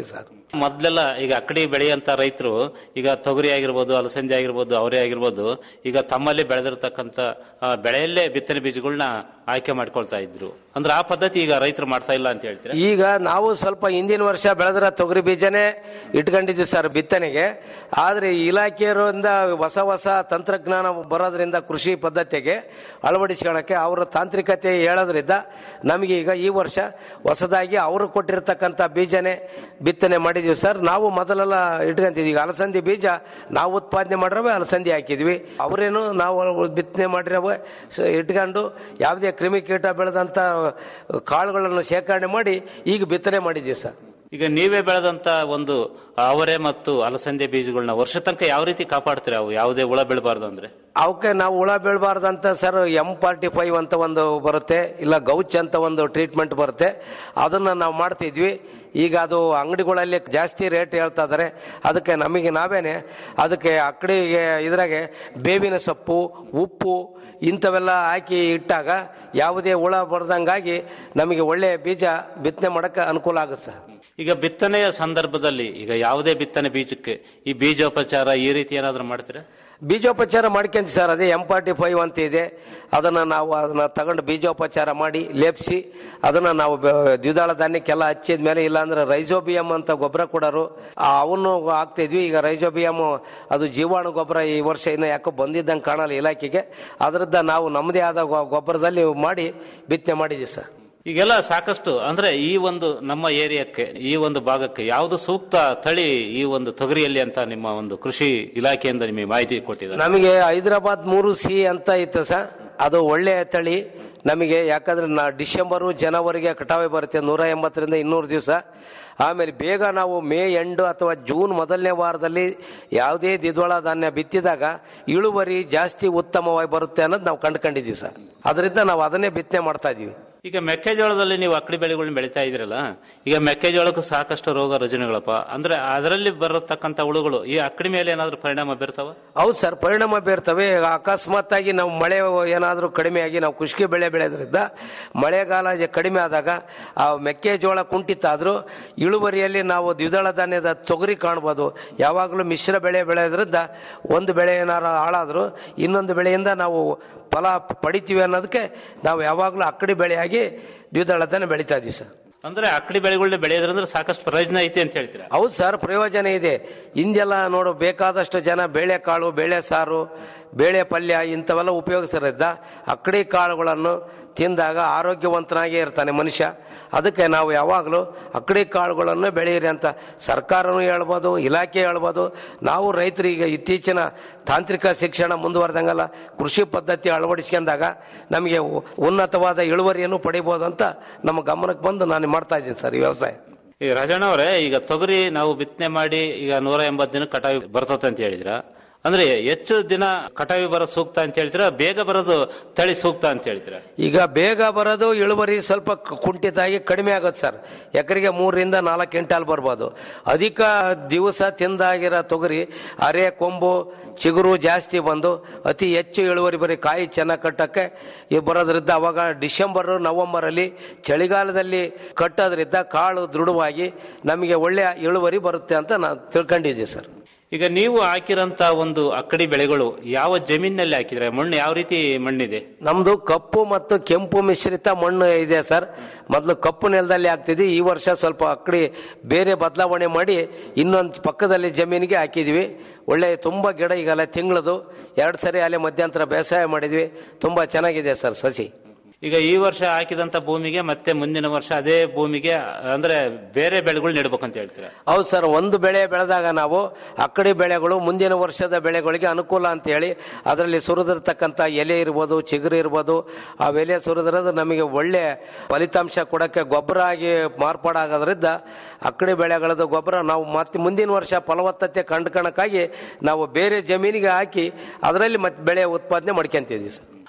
ಮೊದ್ಲೆಲ್ಲ ಈಗ ಅಕ್ಕಡಿ ಬೆಳೆಯಂತ ರೈತರು ಈಗ ತೊಗರಿ ಆಗಿರ್ಬೋದು ಅಲಸಂದಿ ಆಗಿರ್ಬೋದು ಅವರೇ ಆಗಿರ್ಬೋದು ಈಗ ತಮ್ಮಲ್ಲಿ ಬೆಳೆದಿರ್ತಕ್ಕಂಥ ಆ, ಬೆಳೆಯಲ್ಲೇ ಬಿತ್ತನೆ ಬೀಜಗಳನ್ನ ಆಯ್ಕೆ ಮಾಡ್ಕೊಳ್ತಾ ಇದ್ರು ಅಂದ್ರೆ ಆ ಪದ್ಧತಿ ಈಗ ರೈತರು ಮಾಡ್ತಾ ಇಲ್ಲ ಅಂತ ಹೇಳ್ತೀರಾ ಈಗ ನಾವು ಸ್ವಲ್ಪ ಹಿಂದಿನ ವರ್ಷ ಬೆಳೆದ್ರ ತೊಗರಿ ಬೀಜನೇ ಇಟ್ಕೊಂಡಿದ್ವಿ ಸರ್ ಬಿತ್ತನೆಗೆ ಆದ್ರೆ ಇಲಾಖೆಯರಿಂದ ಹೊಸ ಹೊಸ ತಂತ್ರಜ್ಞಾನ ಬರೋದ್ರಿಂದ ಕೃಷಿ ಪದ್ಧತಿಗೆ ಅಳವಡಿಸ್ಕೊಳ್ಳಕ್ಕೆ ಅವರ ತಾಂತ್ರಿಕತೆ ಹೇಳೋದ್ರಿಂದ ನಮಗೆ ಈಗ ಈ ವರ್ಷ ಹೊಸದಾಗಿ ಅವರು ಕೊಟ್ಟಿರ್ತಕ್ಕಂಥ ಬೀಜನೇ ಬಿತ್ತನೆ ಮಾಡಿದ್ವಿ ಸರ್ ನಾವು ಮೊದಲೆಲ್ಲ ಇಟ್ಕೊಂತಿದ್ವಿ ಈಗ ಅಲಸಂದಿ ಬೀಜ ನಾವು ಉತ್ಪಾದನೆ ಮಾಡಿರವೆ ಅಲಸಂದಿ ಹಾಕಿದ್ವಿ ಅವರೇನು ನಾವು ಬಿತ್ತನೆ ಮಾಡಿರವೆ ಸ- ಇಟ್ಕೊಂಡು ಯಾವುದೇ ಕ್ರಿಮಿಕೀಟ ಬೆಳೆದಂತ ಕಾಳುಗಳನ್ನು ಶೇಖರಣೆ ಮಾಡಿ ಈಗ ಬಿತ್ತನೆ ಮಾಡಿದ್ವಿ ಸರ್ ಈಗ ನೀವೇ ಬೆಳೆದಂತ ಒಂದು ಅವರೆ ಮತ್ತು ಅಲಸಂದೆ ಬೀಜಗಳನ್ನ ವರ್ಷ ತನಕ ಯಾವ ರೀತಿ ಕಾಪಾಡ್ತೀರಾ ಅವು ಯಾವುದೇ ಹುಳ ಬೀಳಬಾರ್ದು ಅಂದ್ರೆ ಅವಕ್ಕೆ ನಾವು ಹುಳ ಬೀಳಬಾರ್ದಂತ ಸರ್ ಎಂ ಫಾರ್ಟಿ ಫೈವ್ ಅಂತ ಒಂದು ಬರುತ್ತೆ ಇಲ್ಲ ಗೌಚ್ ಅಂತ ಒಂದು ಟ್ರೀಟ್ಮೆಂಟ್ ಬರುತ್ತೆ ಅದನ್ನ ನಾವು ಮಾಡ್ತಿದ್ವಿ ಈಗ ಅದು ಅಂಗಡಿಗಳಲ್ಲಿ ಜಾಸ್ತಿ ರೇಟ್ ಹೇಳ್ತಾ ಇದಾರೆ ಅದಕ್ಕೆ ನಮಗೆ ನಾವೇನೆ ಅದಕ್ಕೆ ಅಕ್ಕಡಿಗೆ ಇದ್ರಾಗೆ ಬೇವಿನ ಸೊಪ್ಪು ಉಪ್ಪು ಇಂಥವೆಲ್ಲ ಹಾಕಿ ಇಟ್ಟಾಗ ಯಾವುದೇ ಹುಳ ಬರ್ದಂಗಾಗಿ ನಮಗೆ ಒಳ್ಳೆಯ ಬೀಜ ಬಿತ್ತನೆ ಮಾಡಕ್ಕೆ ಅನುಕೂಲ ಆಗುತ್ತೆ ಸರ್ ಈಗ ಬಿತ್ತನೆಯ ಸಂದರ್ಭದಲ್ಲಿ ಈಗ ಯಾವುದೇ ಬಿತ್ತನೆ ಬೀಜಕ್ಕೆ ಈ ಬೀಜೋಪಚಾರ ಈ ರೀತಿ ಏನಾದ್ರೂ ಮಾಡ್ತೀರಾ ಬೀಜೋಪಚಾರ ಮಾಡ್ಕೊಂತ ಸರ್ ಅದೇ ಎಂ ಫಾರ್ಟಿ ಫೈವ್ ಅಂತ ಇದೆ ಅದನ್ನ ನಾವು ಅದನ್ನ ತಗೊಂಡು ಬೀಜೋಪಚಾರ ಮಾಡಿ ಲೇಪಿಸಿ ಅದನ್ನ ನಾವು ಬ- ದ್ವಿದಳ ಧಾನ್ಯಕ್ಕೆಲ್ಲ ಹಚ್ಚಿದ ಮೇಲೆ ಇಲ್ಲಾಂದ್ರೆ ರೈಜೋಬಿಯಂ ಅಂತ ಗೊಬ್ಬರ ಕೊಡೋರು ಆ, ಅವನ್ನು ಹಾಕ್ತಿದ್ವಿ ಈಗ ರೈಜೋಬಿಯಂ ಅದು ಜೀವಾಣು ಗೊಬ್ಬರ ಈ ವರ್ಷ ಇನ್ನು ಯಾಕೋ ಬಂದಿದ್ದಂಗೆ ಕಾಣಲ್ಲ ಇಲಾಖೆಗೆ ಅದರಿಂದ ನಾವು ನಮ್ಮದೇ ಆದ ಗೊ- ಗೊಬ್ಬರದಲ್ಲಿ ಮಾಡಿ ಬಿತ್ತನೆ ಮಾಡಿದ್ವಿ ಸರ್ ಈಗೆಲ್ಲ ಸಾಕಷ್ಟು ಅಂದ್ರೆ ಈ ಒಂದು ನಮ್ಮ ಏರಿಯಾಕ್ಕೆ ಈ ಒಂದು ಭಾಗಕ್ಕೆ ಯಾವುದು ಸೂಕ್ತ ತಳಿ ಈ ಒಂದು ತೊಗರಿಯಲ್ಲಿ ಅಂತ ನಿಮ್ಮ ಒಂದು ಕೃಷಿ ಇಲಾಖೆಯಿಂದ ನಿಮಗೆ ಮಾಹಿತಿ ಕೊಟ್ಟಿದ್ದಾರೆ ನಮಗೆ ಹೈದರಾಬಾದ್ ಮೂರು ಸಿ ಅಂತ ಇತ್ತು ಸರ್ ಅದು ಒಳ್ಳೆಯ ತಳಿ ನಮಗೆ ಯಾಕಂದ್ರೆ ನಾ ಡಿಸೆಂಬರು ಜನವರಿಗೆ ಕಟಾವೆ ಬರುತ್ತೆ ನೂರ ಎಂಬತ್ತರಿಂದ ಇನ್ನೂರು ದಿವಸ ಆಮೇಲೆ ಬೇಗ ನಾವು ಮೇ ಎಂಡು ಅಥವಾ ಜೂನ್ ಮೊದಲನೇ ವಾರದಲ್ಲಿ ಯಾವುದೇ ದ್ವಿದಳ ಧಾನ್ಯ ಬಿತ್ತಿದಾಗ ಇಳುವರಿ ಜಾಸ್ತಿ ಉತ್ತಮವಾಗಿ ಬರುತ್ತೆ ಅನ್ನೋದು ನಾವು ಕಂಡುಕೊಂಡಿದ್ದೀವಿ ಸರ್ ಅದರಿಂದ ನಾವು ಅದನ್ನೇ ಬಿತ್ತನೆ ಮಾಡ್ತಾ ಇದೀವಿ ಈಗ ಮೆಕ್ಕೆಜೋಳದಲ್ಲಿ ನೀವು ಅಕ್ಕಡಿ ಬೆಳೆಗಳನ್ನ ಬೆಳೀತಾ ಇದ್ರಲ್ಲ ಈಗ ಮೆಕ್ಕೆಜೋಳಕ್ಕೂ ಸಾಕಷ್ಟು ರೋಗ ರುಜಿನಗಳಪ್ಪ ಅಂದ್ರೆ ಅದರಲ್ಲಿ ಬರತಕ್ಕಂತ ಹುಳುಗಳು ಈ ಅಕ್ಕಡಿ ಮೇಲೆ ಏನಾದ್ರೂ ಪರಿಣಾಮ ಬೀರ್ತಾವ ಹೌದು ಸರ್ ಪರಿಣಾಮ ಬೀರ್ತವೆ ಈಗ ಅಕಸ್ಮಾತ್ ಆಗಿ ನಾವು ಮಳೆ ಏನಾದರೂ ಕಡಿಮೆ ಆಗಿ ನಾವು ಕುಷ್ಕಿ ಬೆಳೆ ಬೆಳೆದ್ರಿಂದ ಮಳೆಗಾಲ ಜ- ಕಡಿಮೆ ಆದಾಗ ಆ ಮೆಕ್ಕೆಜೋಳ ಕುಂಠಿತ ಆದ್ರೂ ಇಳುವರಿಯಲ್ಲಿ ನಾವು ದ್ವಿದಳ ಧಾನ್ಯದ ತೊಗರಿ ಕಾಣ್ಬೋದು ಯಾವಾಗಲೂ ಮಿಶ್ರ ಬೆಳೆ ಬೆಳೆದ್ರಿಂದ ಒಂದು ಬೆಳೆ ಏನಾರು ಹಾಳಾದ್ರು ಇನ್ನೊಂದು ಬೆಳೆಯಿಂದ ನಾವು ಫಲ ಪಡಿತೀವಿ ಅನ್ನೋದಕ್ಕೆ ನಾವು ಯಾವಾಗಲೂ ಅಕ್ಕಡಿ ಬೆಳೆಯಾಗಿ ದ್ವಿದಳ ಧಾನ್ಯ ಬೆಳೀತಾ ಇದೀವಿ ಸರ್ ಅಂದ್ರೆ ಅಕ್ಕಡಿ ಬೆಳೆಗಳನ್ನ ಬೆಳೆಯೋದ್ರಂದ್ರೆ ಸಾಕಷ್ಟು ಪ್ರಯೋಜನ ಐತೆ ಅಂತ ಹೇಳ್ತೀರಾ ಹೌದು ಸರ್ ಪ್ರಯೋಜನ ಇದೆ ಹಿಂದೆಲ್ಲ ನೋಡು ಬೇಕಾದಷ್ಟು ಜನ ಬೇಳೆಕಾಳು ಬೇಳೆ ಸಾರು ಬೇಳೆ ಪಲ್ಯ ಇಂಥವೆಲ್ಲ ಉಪಯೋಗಿಸಿರೋದ್ದ ಅಕ್ಕಡಿ ಕಾಳುಗಳನ್ನು ತಿಂದಾಗ ಆರೋಗ್ಯವಂತನಾಗೇ ಇರ್ತಾನೆ ಮನುಷ್ಯ ಅದಕ್ಕೆ ನಾವು ಯಾವಾಗಲೂ ಅಕ್ಕಡಿ ಕಾಳುಗಳನ್ನು ಬೆಳೆಯಿರಿ ಅಂತ ಸರ್ಕಾರನೂ ಹೇಳ್ಬೋದು ಇಲಾಖೆ ಹೇಳ್ಬೋದು ನಾವು ರೈತರಿಗೆ ಇತ್ತೀಚಿನ ತಾಂತ್ರಿಕ ಶಿಕ್ಷಣ ಮುಂದುವರೆದಂಗೆಲ್ಲ ಕೃಷಿ ಪದ್ಧತಿ ಅಳವಡಿಸ್ಕೊಂಡಾಗ ನಮಗೆ ಉ- ಉನ್ನತವಾದ ಇಳುವರಿಯನ್ನು ಪಡಿಬೋದು ಅಂತ ನಮ್ಮ ಗಮನಕ್ಕೆ ಬಂದು ನಾನು ಮಾಡ್ತಾ ಇದ್ದೀನಿ ಸರ್ ಈ ವ್ಯವಸಾಯ ಈ ರಾಜಣ್ಣ ಅವರೇ ಈಗ ತೊಗರಿ ನಾವು ಬಿತ್ತನೆ ಮಾಡಿ ಈಗ ನೂರ ಎಂಬತ್ತು ದಿನ ಕಟಾವಿ ಬರ್ತದೆ ಅಂತ ಹೇಳಿದ್ರ ಅಂದ್ರೆ ಹೆಚ್ಚು ದಿನ ಕಟಾವಿ ಬರೋದು ಸೂಕ್ತ ಅಂತ ಹೇಳ್ತೀರಾ ಬೇಗ ಬರೋದು ತಳಿ ಸೂಕ್ತ ಅಂತ ಹೇಳ್ತೀರಾ ಈಗ ಬೇಗ ಬರೋದು ಇಳುವರಿ ಸ್ವಲ್ಪ ಕ- ಕುಂಠಿತಾಗಿ ಕಡಿಮೆ ಆಗುತ್ತೆ ಸರ್ ಎಕರೆಗೆ ಮೂರರಿಂದ ನಾಲ್ಕು ಕ್ವಿಂಟಾಲ್ ಬರ್ಬೋದು ಅಧಿಕ ದಿವಸ ತಿಂದಾಗಿರೋ ತೊಗರಿ ಅರೆ ಕೊಂಬು ಚಿಗುರು ಜಾಸ್ತಿ ಬಂದು ಅತಿ ಹೆಚ್ಚು ಇಳುವರಿ ಬರೀ ಕಾಯಿ ಚೆನ್ನಾಗಿ ಕಟ್ಟಕ್ಕೆ ಈ ಬರೋದ್ರಿಂದ ಅವಾಗ ಡಿಸೆಂಬರ್ ನವೆಂಬರ್ ಅಲ್ಲಿ ಚಳಿಗಾಲದಲ್ಲಿ ಕಟ್ಟೋದ್ರಿಂದ ಕಾಳು ದೃಢವಾಗಿ ನಮಗೆ ಒಳ್ಳೆಯ ಇಳುವರಿ ಬರುತ್ತೆ ಅಂತ ನಾನು ತಿಳ್ಕೊಂಡಿದ್ದೀವಿ ಸರ್ ಈಗ ನೀವು ಹಾಕಿರಂತ ಒಂದು ಅಕ್ಕಡಿ ಬೆಳೆಗಳು ಯಾವ ಜಮೀನಿನಲ್ಲಿ ಹಾಕಿದ್ರೆ ಮಣ್ಣು ಯಾವ ರೀತಿ ಮಣ್ಣಿದೆ ನಮ್ದು ಕಪ್ಪು ಮತ್ತು ಕೆಂಪು ಮಿಶ್ರಿತ ಮಣ್ಣು ಇದೆ ಸರ್ ಮೊದಲು ಕಪ್ಪು ನೆಲದಲ್ಲಿ ಹಾಕ್ತಿದ್ವಿ ಈ ವರ್ಷ ಸ್ವಲ್ಪ ಅಕ್ಕಡಿ ಬೇರೆ ಬದಲಾವಣೆ ಮಾಡಿ ಇನ್ನೊಂದು ಪಕ್ಕದಲ್ಲಿ ಜಮೀನಿಗೆ ಹಾಕಿದ್ವಿ ಒಳ್ಳೆ ತುಂಬಾ ಗಿಡ ಈಗಲ್ಲ ತಿಂಗಳದು ಎರಡು ಸರಿ ಅಲ್ಲೇ ಮಧ್ಯಂತರ ಬೇಸಾಯ ಮಾಡಿದ್ವಿ ತುಂಬಾ ಚೆನ್ನಾಗಿದೆ ಸರ್ ಸಸಿ ಈಗ ಈ ವರ್ಷ ಹಾಕಿದಂತ ಭೂಮಿಗೆ ಮತ್ತೆ ಮುಂದಿನ ವರ್ಷ ಅದೇ ಭೂಮಿಗೆ ಅಂದ್ರೆ ಬೇರೆ ಬೆಳೆಗಳು ನೆಡ್ಬೇಕಂತ ಹೇಳ್ತೀರಾ ಹೌದು ಸರ್ ಒಂದು ಬೆಳೆ ಬೆಳೆದಾಗ ನಾವು ಅಕ್ಕಡಿ ಬೆಳೆಗಳು ಮುಂದಿನ ವರ್ಷದ ಬೆಳೆಗಳಿಗೆ ಅನುಕೂಲ ಅಂತ ಹೇಳಿ ಅದರಲ್ಲಿ ಸುರಿದಿರ್ತಕ್ಕಂಥ ಎಲೆ ಇರ್ಬೋದು ಚಿಗುರು ಇರ್ಬೋದು ಆ ಎಲೆ ಸುರಿದ್ರದ್ದು ನಮಗೆ ಒಳ್ಳೆ ಫಲಿತಾಂಶ ಕೊಡಕ್ಕೆ ಗೊಬ್ಬರ ಆಗಿ ಮಾರ್ಪಾಡಾಗೋದ್ರಿಂದ ಅಕ್ಕಡಿ ಬೆಳೆಗಳದ್ದು ಗೊಬ್ಬರ ನಾವು ಮತ್ತೆ ಮುಂದಿನ ವರ್ಷ ಫಲವತ್ತತೆ ಕಂಡ್ಕಣಕ್ಕಾಗಿ ನಾವು ಬೇರೆ ಜಮೀನಿಗೆ ಹಾಕಿ ಅದರಲ್ಲಿ ಮತ್ತೆ ಬೆಳೆ ಉತ್ಪಾದನೆ ಮಾಡ್ಕೊಂತಿದ್ವಿ ಸರ್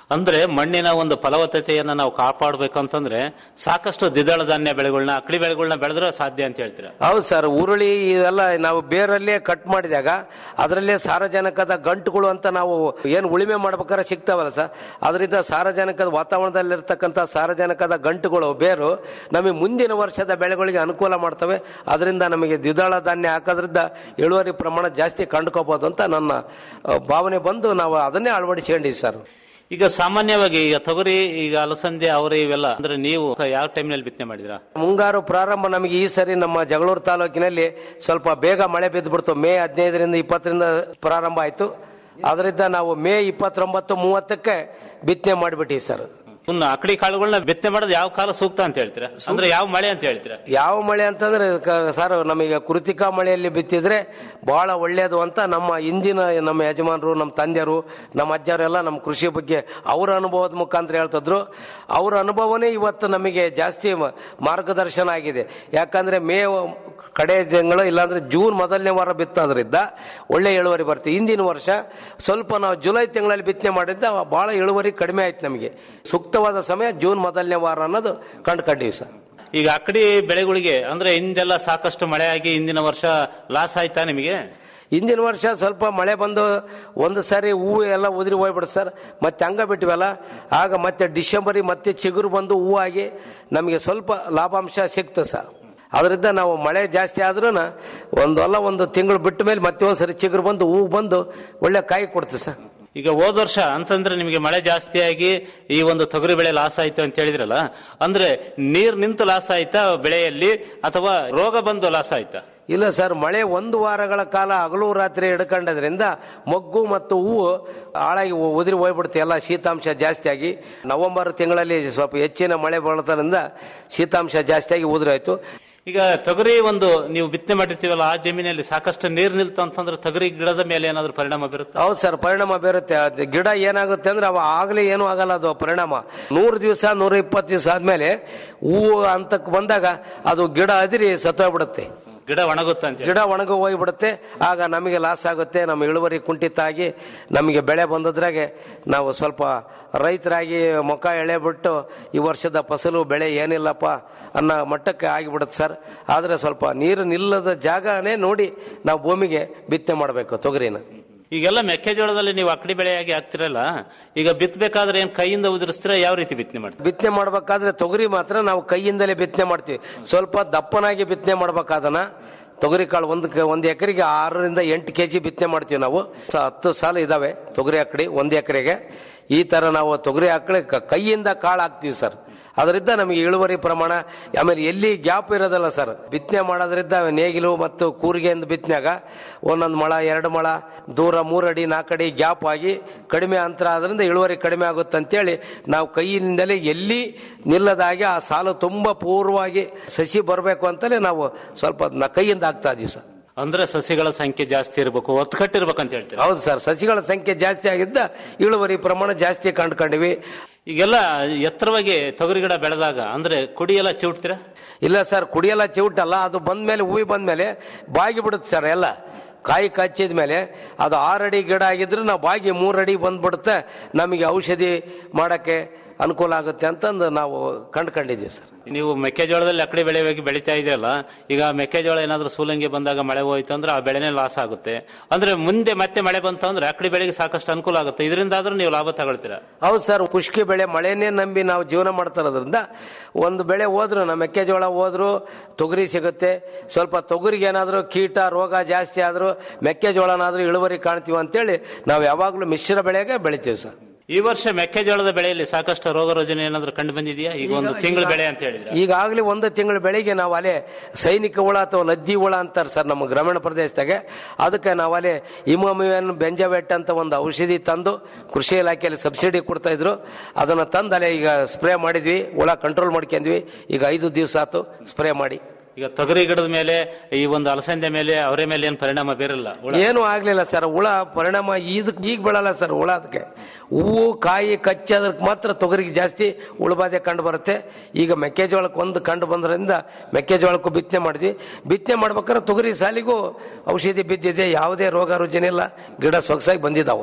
ಅಂದ್ರೆ ಮಣ್ಣಿನ ಒಂದು ಫಲವತ್ತತೆಯನ್ನ ನಾವು ಕಾಪಾಡಬೇಕಂತಂದ್ರೆ ಸಾಕಷ್ಟು ದ್ವಿದಳ ಧಾನ್ಯ ಬೆಳೆಗಳನ್ನ ಅಕ್ಕಡಿ ಬೆಳೆಗಳನ್ನ ಬೆಳೆದ್ರೆ ಸಾಧ್ಯ ಅಂತ ಹೇಳ್ತೀರಾ ಹೌದು ಸರ್ ಉರುಳಿ ಇವೆಲ್ಲ ನಾವು ಬೇರಲ್ಲೇ ಕಟ್ ಮಾಡಿದಾಗ ಅದರಲ್ಲೇ ಸಾರಜನಕದ ಗಂಟುಗಳು ಅಂತ ನಾವು ಏನು ಉಳಿಮೆ ಮಾಡ್ಬೇಕಾದ್ರೆ ಸಿಗ್ತಾವಲ್ಲ ಸರ್ ಅದರಿಂದ ಸಾರಜನಕದ ವಾತಾವರಣದಲ್ಲಿರ್ತಕ್ಕಂಥ ಸಾರಜನಕದ ಗಂಟುಗಳು ಬೇರು ನಮಗೆ ಮುಂದಿನ ವರ್ಷದ ಬೆಳೆಗಳಿಗೆ ಅನುಕೂಲ ಮಾಡ್ತವೆ ಅದರಿಂದ ನಮಗೆ ದ್ವಿದಳ ಧಾನ್ಯ ಹಾಕೋದ್ರಿಂದ ಇಳುವರಿ ಪ್ರಮಾಣ ಜಾಸ್ತಿ ಕಂಡುಕೋಬಹುದು ಅಂತ ನನ್ನ ಆ, ಭಾವನೆ ಬಂದು ನಾವು ಅದನ್ನೇ ಅಳವಡಿಸ್ಕೊಂಡಿದ್ದೀವಿ ಸರ್ ಈಗ ಸಾಮಾನ್ಯವಾಗಿ ಈಗ ತೊಗರಿ ಈಗ ಅಲಸಂದೆ ಅವರಿ ಇವೆಲ್ಲ ಅಂದ್ರೆ ನೀವು ಯಾವ ಟೈಮ್ನಲ್ಲಿ ಬಿತ್ತನೆ ಮಾಡಿದಿರಾ ಮುಂಗಾರು ಪ್ರಾರಂಭ ನಮಗೆ ಈ ಸರಿ ನಮ್ಮ ಜಗಳೂರು ತಾಲೂಕಿನಲ್ಲಿ ಸ್ವಲ್ಪ ಬೇಗ ಮಳೆ ಬಿದ್ದುಬಿಡ್ತು ಮೇ ಹದಿನೈದರಿಂದ ಇಪ್ಪತ್ತರಿಂದ ಪ್ರಾರಂಭ ಆಯ್ತು ಅದರಿಂದ ನಾವು ಮೇ ಇಪ್ಪತ್ತೊಂಬತ್ತು ಮೂವತ್ತಕ್ಕೆ ಬಿತ್ತನೆ ಮಾಡಿಬಿಟ್ಟಿವಿ ಸರ್ ಇನ್ನು ಅಕ್ಕಡಿ ಕಾಳುಗಳನ್ನ ಬಿತ್ತನೆ ಮಾಡೋದು ಯಾವ ಕಾಲ ಸೂಕ್ತ ಅಂತ ಹೇಳ್ತೀರಾ ಅಂದ್ರೆ ಯಾವ ಮಳೆ ಅಂತ ಹೇಳ್ತೀರಾ ಯಾವ ಮಳೆ ಅಂತಂದ್ರೆ ಕ- ಸರ್ ನಮಗೆ ಕೃತಿಕಾ ಮಳೆಯಲ್ಲಿ ಬಿತ್ತಿದ್ರೆ ಬಹಳ ಒಳ್ಳೆಯದು ಅಂತ ನಮ್ಮ ಇಂದಿನ ನಮ್ಮ ಯಜಮಾನರು ನಮ್ಮ ತಂದೆಯರು ನಮ್ಮ ಅಜ್ಜರೆಲ್ಲ ನಮ್ಮ ಕೃಷಿ ಬಗ್ಗೆ ಅವರ ಅನುಭವದ ಮುಖಾಂತರ ಹೇಳ್ತಿದ್ರು ಅವರ ಅನುಭವನೇ ಇವತ್ತು ನಮಗೆ ಜಾಸ್ತಿ ಮ- ಮಾರ್ಗದರ್ಶನ ಆಗಿದೆ ಯಾಕಂದ್ರೆ ಮೇ ಕಡೆ ತಿಂಗಳು ಇಲ್ಲಾಂದ್ರೆ ಜೂನ್ ಮೊದಲನೇ ವಾರ ಬಿತ್ತೋದ್ರಿಂದ ಒಳ್ಳೆ ಇಳುವರಿ ಬರುತ್ತೆ ಹಿಂದಿನ ವರ್ಷ ಸ್ವಲ್ಪ ನಾವು ಜುಲೈ ತಿಂಗಳಲ್ಲಿ ಬಿತ್ತನೆ ಮಾಡಿದ್ದ ಬಹಳ ಇಳುವರಿ ಕಡಿಮೆ ಆಯ್ತು ನಮಗೆ ಸೂಕ್ತವಾದ ಸಮಯ ಜೂನ್ ಮೊದಲನೇ ವಾರ ಅನ್ನೋದು ಕಂಡುಕೊಂಡಿವಿ ಸರ್ ಈಗ ಅಕ್ಕಡಿ ಬೆಳೆಗಳಿಗೆ ಅಂದ್ರೆ ಹಿಂದೆಲ್ಲ ಸಾಕಷ್ಟು ಮಳೆ ಆಗಿ ಹಿಂದಿನ ವರ್ಷ ಲಾಸ್ ಆಯ್ತಾ ನಿಮಗೆ ಹಿಂದಿನ ವರ್ಷ ಸ್ವಲ್ಪ ಮಳೆ ಬಂದು ಒಂದು ಸಾರಿ ಹೂವು ಎಲ್ಲ ಉದುರಿ ಹೋಗ್ಬಿಡುತ್ತೆ ಸರ್ ಮತ್ತೆ ಹಂಗ ಬಿಟ್ಟಿವಲ್ಲ ಆಗ ಮತ್ತೆ ಡಿಸೆಂಬರಿ ಮತ್ತೆ ಚಿಗುರು ಬಂದು ಹೂವು ಆಗಿ ನಮಗೆ ಸ್ವಲ್ಪ ಲಾಭಾಂಶ ಸಿಕ್ತು ಸರ್ ಅದರಿಂದ ನಾವು ಮಳೆ ಜಾಸ್ತಿ ಆದ್ರೂ ಒಂದಲ್ಲ ಒಂದು ತಿಂಗಳು ಬಿಟ್ಟ ಮೇಲೆ ಮತ್ತೆ ಒಂದ್ಸರಿ ಚಿಗುರು ಬಂದು ಹೂವು ಬಂದು ಒಳ್ಳೆ ಕಾಯಿ ಕೊಡ್ತು ಸರ್ ಈಗ ಹೋದ ವರ್ಷ ಅಂತಂದ್ರೆ ನಿಮಗೆ ಮಳೆ ಜಾಸ್ತಿ ಆಗಿ ಈ ಒಂದು ತೊಗರಿ ಬೆಳೆ ಲಾಸ್ ಆಯ್ತು ಅಂತ ಹೇಳಿದ್ರಲ್ಲ ಅಂದ್ರೆ ನೀರ್ ನಿಂತು ಲಾಸ್ ಆಯ್ತಾ ಬೆಳೆಯಲ್ಲಿ ಅಥವಾ ರೋಗ ಬಂದು ಲಾಸ್ ಆಯ್ತಾ ಇಲ್ಲ ಸರ್ ಮಳೆ ಒಂದು ವಾರಗಳ ಕಾಲ ಹಗಲು ರಾತ್ರಿ ಹಿಡ್ಕೊಂಡದ್ರಿಂದ ಮೊಗ್ಗು ಮತ್ತು ಹೂವು ಹಾಳಾಗಿ ಉ- ಉದುರಿ ಹೋಗ್ಬಿಡುತ್ತೆ ಎಲ್ಲ ಶೀತಾಂಶ ಜಾಸ್ತಿ ಆಗಿ ನವೆಂಬರ್ ತಿಂಗಳಲ್ಲಿ ಸ್ವಲ್ಪ ಹೆಚ್ಚಿನ ಮಳೆ ಬೀಳೋದ್ರಿಂದ ಶೀತಾಂಶ ಜಾಸ್ತಿ ಆಗಿ ಉದುರಿ ಆಯ್ತು ಈಗ ತೊಗರಿ ಒಂದು ನೀವು ಬಿತ್ತನೆ ಮಾಡಿರ್ತೀವಲ್ಲ ಆ ಜಮೀನಲ್ಲಿ ಸಾಕಷ್ಟು ನೀರ್ ನಿಲ್ತು ಅಂತಂದ್ರೆ ತೊಗರಿ ಗಿಡದ ಮೇಲೆ ಏನಾದ್ರು ಪರಿಣಾಮ ಬೀರುತ್ತೆ ಹೌದು ಸರ್ ಪರಿಣಾಮ ಬೀರುತ್ತೆ ಅದು ಗಿಡ ಏನಾಗುತ್ತೆ ಅಂದ್ರೆ ಅವ ಆಗ್ಲೇ ಏನೂ ಆಗಲ್ಲ ಅದು ಪರಿಣಾಮ ನೂರು ದಿವಸ ನೂರ ಇಪ್ಪತ್ತು ದಿವಸ ಆದ್ಮೇಲೆ ಹೂವು ಹಂತಕ್ಕೆ ಬಂದಾಗ ಅದು ಗಿಡ ಅದಿರಿ ಸತ್ತೋಗ್ಬಿಡುತ್ತೆ ಗಿಡ ಒಣಗುತ್ತೆ ಅಂತ ಹೇಳಿ. ಗಿಡ ಒಣಗಿ ಹೋಗ್ಬಿಡುತ್ತೆ ಆಗ ನಮಗೆ ಲಾಸ್ ಆಗುತ್ತೆ ನಮ್ಮ ಇಳುವರಿ ಕುಂಠಿತ ಆಗಿ ನಮಗೆ ಬೆಳೆ ಬಂದದ್ರಾಗೆ ನಾವು ಸ್ವಲ್ಪ ರೈತರಾಗಿ ಮುಖ ಎಳೆ ಬಿಟ್ಟು ಈ ವರ್ಷದ ಫಸಲು ಬೆಳೆ ಏನಿಲ್ಲಪ್ಪ ಅನ್ನೋ ಮಟ್ಟಕ್ಕೆ ಆಗಿಬಿಡುತ್ತೆ ಸರ್ ಆದರೆ ಸ್ವಲ್ಪ ನೀರು ನಿಲ್ಲದ ಜಾಗನೇ ನೋಡಿ ನಾವು ಭೂಮಿಗೆ ಬಿತ್ತನೆ ಮಾಡಬೇಕು ತೊಗರಿನ ಈಗೆಲ್ಲ ಮೆಕ್ಕೆಜೋಳದಲ್ಲಿ ನೀವು ಅಕ್ಕಡಿ ಬೆಳೆಯಾಗಿ ಹಾಕ್ತಿರಲ್ಲ ಈಗ ಬಿತ್ತಬೇಕಾದ್ರೆ ಏನ್ ಕೈಯಿಂದ ಉದುರಿಸ್ತೀರಾ ಯಾವ ರೀತಿ ಬಿತ್ತನೆ ಮಾಡ್ತೀರಾ ಬಿತ್ತನೆ ಮಾಡ್ಬೇಕಾದ್ರೆ ತೊಗರಿ ಮಾತ್ರ ನಾವು ಕೈಯಿಂದಲೇ ಬಿತ್ತನೆ ಮಾಡ್ತೀವಿ ಸ್ವಲ್ಪ ದಪ್ಪನಾಗಿ ಬಿತ್ತನೆ ಮಾಡ್ಬೇಕಾದನ ತೊಗರಿ ಕಾಳು ಒಂದು ಕ- ಒಂದು ಎಕರೆಗೆ ಆರರಿಂದ ಎಂಟು ಕೆಜಿ ಬಿತ್ತನೆ ಮಾಡ್ತೀವಿ ನಾವು ಸ- ಹತ್ತು ಸಾಲ ಇದಾವೆ ತೊಗರಿ ಅಕ್ಕಡಿ ಒಂದು ಎಕರೆಗೆ ಈ ತರ ನಾವು ತೊಗರಿ ಅಕ್ಕಡಿ ಕ- ಕೈಯಿಂದ ಕಾಳು ಹಾಕ್ತೀವಿ ಸರ್ ಅದರಿಂದ ನಮಗೆ ಇಳುವರಿ ಪ್ರಮಾಣ ಆಮೇಲೆ ಎಲ್ಲಿ ಗ್ಯಾಪ್ ಇರೋದಲ್ಲ ಸರ್ ಬಿತ್ತನೆ ಮಾಡೋದ್ರಿಂದ ನೇಗಿಲು ಮತ್ತು ಕೂರಿಗೆಯಿಂದ ಬಿತ್ತನೆಯಾಗ ಒಂದೊಂದು ಮೊಳ ಎರಡು ಮೊಳ ದೂರ ಮೂರಡಿ ನಾಲ್ಕಡಿ ಗ್ಯಾಪ್ ಆಗಿ ಕಡಿಮೆ ಅಂತರ ಆದ್ರಿಂದ ಇಳುವರಿ ಕಡಿಮೆ ಆಗುತ್ತೆ ಅಂತೇಳಿ ನಾವು ಕೈಯಿಂದಲೇ ಎಲ್ಲಿ ನಿಲ್ಲದಾಗಿ ಆ ಸಾಲು ತುಂಬ ಪೂರ್ವವಾಗಿ ಸಸಿ ಬರಬೇಕು ಅಂತಲೇ ನಾವು ಸ್ವಲ್ಪ ಅದನ್ನ ಕೈಯಿಂದ ಹಾಕ್ತಾ ಇದೀವಿ ಸರ್ ಅಂದ್ರೆ ಸಸಿಗಳ ಸಂಖ್ಯೆ ಜಾಸ್ತಿ ಇರಬೇಕು ಒತ್ತುಕಟ್ಟಿರ್ಬೇಕಂತ ಹೇಳ್ತೀರಾ ಹೌದು ಸರ್ ಸಸಿಗಳ ಸಂಖ್ಯೆ ಜಾಸ್ತಿ ಆಗಿದ್ದ ಇಳುವರಿ ಪ್ರಮಾಣ ಜಾಸ್ತಿ ಕಂಡುಕೊಂಡಿವಿ ಈಗೆಲ್ಲ ಎತ್ತರವಾಗಿ ತೊಗರಿ ಗಿಡ ಬೆಳೆದಾಗ ಅಂದ್ರೆ ಕುಡಿ ಎಲ್ಲ ಚಿವುಟ್ತೀರಾ ಇಲ್ಲ ಸರ್ ಕುಡಿಯಲ್ಲ ಚಿವುಟಲ್ಲ ಅದು ಬಂದ್ಮೇಲೆ ಹೂವಿ ಬಂದ್ಮೇಲೆ ಬಾಗಿ ಬಿಡುತ್ತೆ ಸರ್ ಎಲ್ಲ ಕಾಯಿ ಕಚ್ಚಿದ ಮೇಲೆ ಅದು ಆರಡಿ ಗಿಡ ಆಗಿದ್ರೆ ನಾವು ಬಾಗಿ ಮೂರಡಿ ಬಂದ್ಬಿಡುತ್ತೆ ನಮಗೆ ಔಷಧಿ ಮಾಡಕ್ಕೆ ಅನುಕೂಲ ಆಗುತ್ತೆ ಅಂತಂದು ನಾವು ಕಂಡ್ಕೊಂಡಿದ್ದೀವಿ ಸರ್ ನೀವು ಮೆಕ್ಕೆಜೋಳದಲ್ಲಿ ಅಕ್ಕಡಿ ಬೆಳೆಯಾಗಿ ಬೆಳಿತಾ ಇದೆಯಲ್ಲ ಈಗ ಮೆಕ್ಕೆಜೋಳ ಏನಾದ್ರೂ ಸೂಲಂಗಿ ಬಂದಾಗ ಮಳೆ ಹೋಯ್ತು ಅಂದ್ರೆ ಆ ಬೆಳೆನೇ ಲಾಸ್ ಆಗುತ್ತೆ ಅಂದ್ರೆ ಮುಂದೆ ಮತ್ತೆ ಮಳೆ ಬಂತು ಅಂದ್ರೆ ಅಕ್ಕಡಿ ಬೆಳೆಗೆ ಸಾಕಷ್ಟು ಅನುಕೂಲ ಆಗುತ್ತೆ ಇದರಿಂದ ಆದ್ರೂ ನೀವು ಲಾಭ ತಗೊಳ್ತೀರಾ ಹೌದು ಸರ್ ಖುಷ್ಕಿ ಬೆಳೆ ಮಳೆನೇ ನಂಬಿ ನಾವು ಜೀವನ ಮಾಡ್ತಾ ಇರೋದ್ರಿಂದ ಒಂದು ಬೆಳೆ ಹೋದ್ರು ನಮ್ಮ ಮೆಕ್ಕೆಜೋಳ ಹೋದ್ರು ತೊಗರಿ ಸಿಗುತ್ತೆ ಸ್ವಲ್ಪ ತೊಗರಿಗೆ ಏನಾದರೂ ಕೀಟ ರೋಗ ಜಾಸ್ತಿ ಆದರೂ ಮೆಕ್ಕೆಜೋಳನಾದ್ರೂ ಇಳುವರಿ ಕಾಣ್ತೀವಿ ಅಂತೇಳಿ ನಾವು ಯಾವಾಗಲೂ ಮಿಶ್ರ ಬೆಳೆಗೆ ಬೆಳಿತೀವಿ ಸರ್ ಈ ವರ್ಷ ಮೆಕ್ಕೆಜೋಳದ ಬೆಳೆಯಲ್ಲಿ ಸಾಕಷ್ಟು ರೋಗ ರುಜಿನ ಏನಾದ್ರೂ ಕಂಡು ಬಂದಿದೆಯಾ ಈಗ ಒಂದು ತಿಂಗಳ ಬೆಳೆ ಅಂತ ಹೇಳಿದ್ರೆ ಈಗಾಗಲೇ ಒಂದು ತಿಂಗಳ ಬೆಳೆಗೆ ನಾವು ಅಲೆ ಸೈನಿಕ ಹುಳ ಅಥವಾ ಲದ್ದಿ ಹುಳ ಅಂತಾರೆ ಸರ್ ನಮ್ಮ ಗ್ರಾಮೀಣ ಪ್ರದೇಶದಾಗೆ ಅದಕ್ಕೆ ನಾವು ಅಲೆ ಇಮೋಮಿಯನ್ ಬೆಂಜವೆಟ್ ಅಂತ ಒಂದು ಔಷಧಿ ತಂದು ಕೃಷಿ ಇಲಾಖೆಯಲ್ಲಿ ಸಬ್ಸಿಡಿ ಕೊಡ್ತಾ ಇದ್ರು ಅದನ್ನ ತಂದು ಅಲೆ ಈಗ ಸ್ಪ್ರೇ ಮಾಡಿದ್ವಿ ಹುಳ ಕಂಟ್ರೋಲ್ ಮಾಡ್ಕೊಂಡ್ವಿ ಈಗ ಐದು ದಿವಸ ಆತು ಸ್ಪ್ರೇ ಮಾಡಿ ಈಗ ತೊಗರಿ ಗಿಡದ ಮೇಲೆ ಈ ಒಂದು ಅಲಸಂದೆ ಮೇಲೆ ಅವರ ಮೇಲೆ ಏನು ಪರಿಣಾಮ ಬೀರಲ್ಲ ಹುಳ. ಏನು ಆಗ್ಲಿಲ್ಲ ಸರ್ ಹುಳ ಪರಿಣಾಮ ಇದಕ್ಕೆ ಈಗ ಬೀಳಲ್ಲ ಸರ್ ಹುಳ ಅದಕ್ಕೆ ಹೂವು ಕಾಯಿ ಕಚ್ಚೋದಕ್ಕೆ ಮಾತ್ರ ತೊಗರಿಗೆ ಜಾಸ್ತಿ ಉಳುಬಾಧೆ ಕಂಡು ಬರುತ್ತೆ ಈಗ ಮೆಕ್ಕೆಜೋಳಕ್ಕೆ ಒಂದು ಕಂಡು ಬಂದ್ರಿಂದ ಮೆಕ್ಕೆಜೋಳಕ್ಕೂ ಬಿತ್ತನೆ ಮಾಡಿದ್ವಿ ಬಿತ್ತನೆ ಮಾಡ್ಬೇಕಾದ್ರೆ ತೊಗರಿ ಸಾಲಿಗೂ ಔಷಧಿ ಬಿದ್ದಿದೆ ಯಾವುದೇ ರೋಗ ರುಜಿನ ಇಲ್ಲ ಗಿಡ ಸೊಗಸಾಗಿ ಬಂದಿದ್ದಾವೆ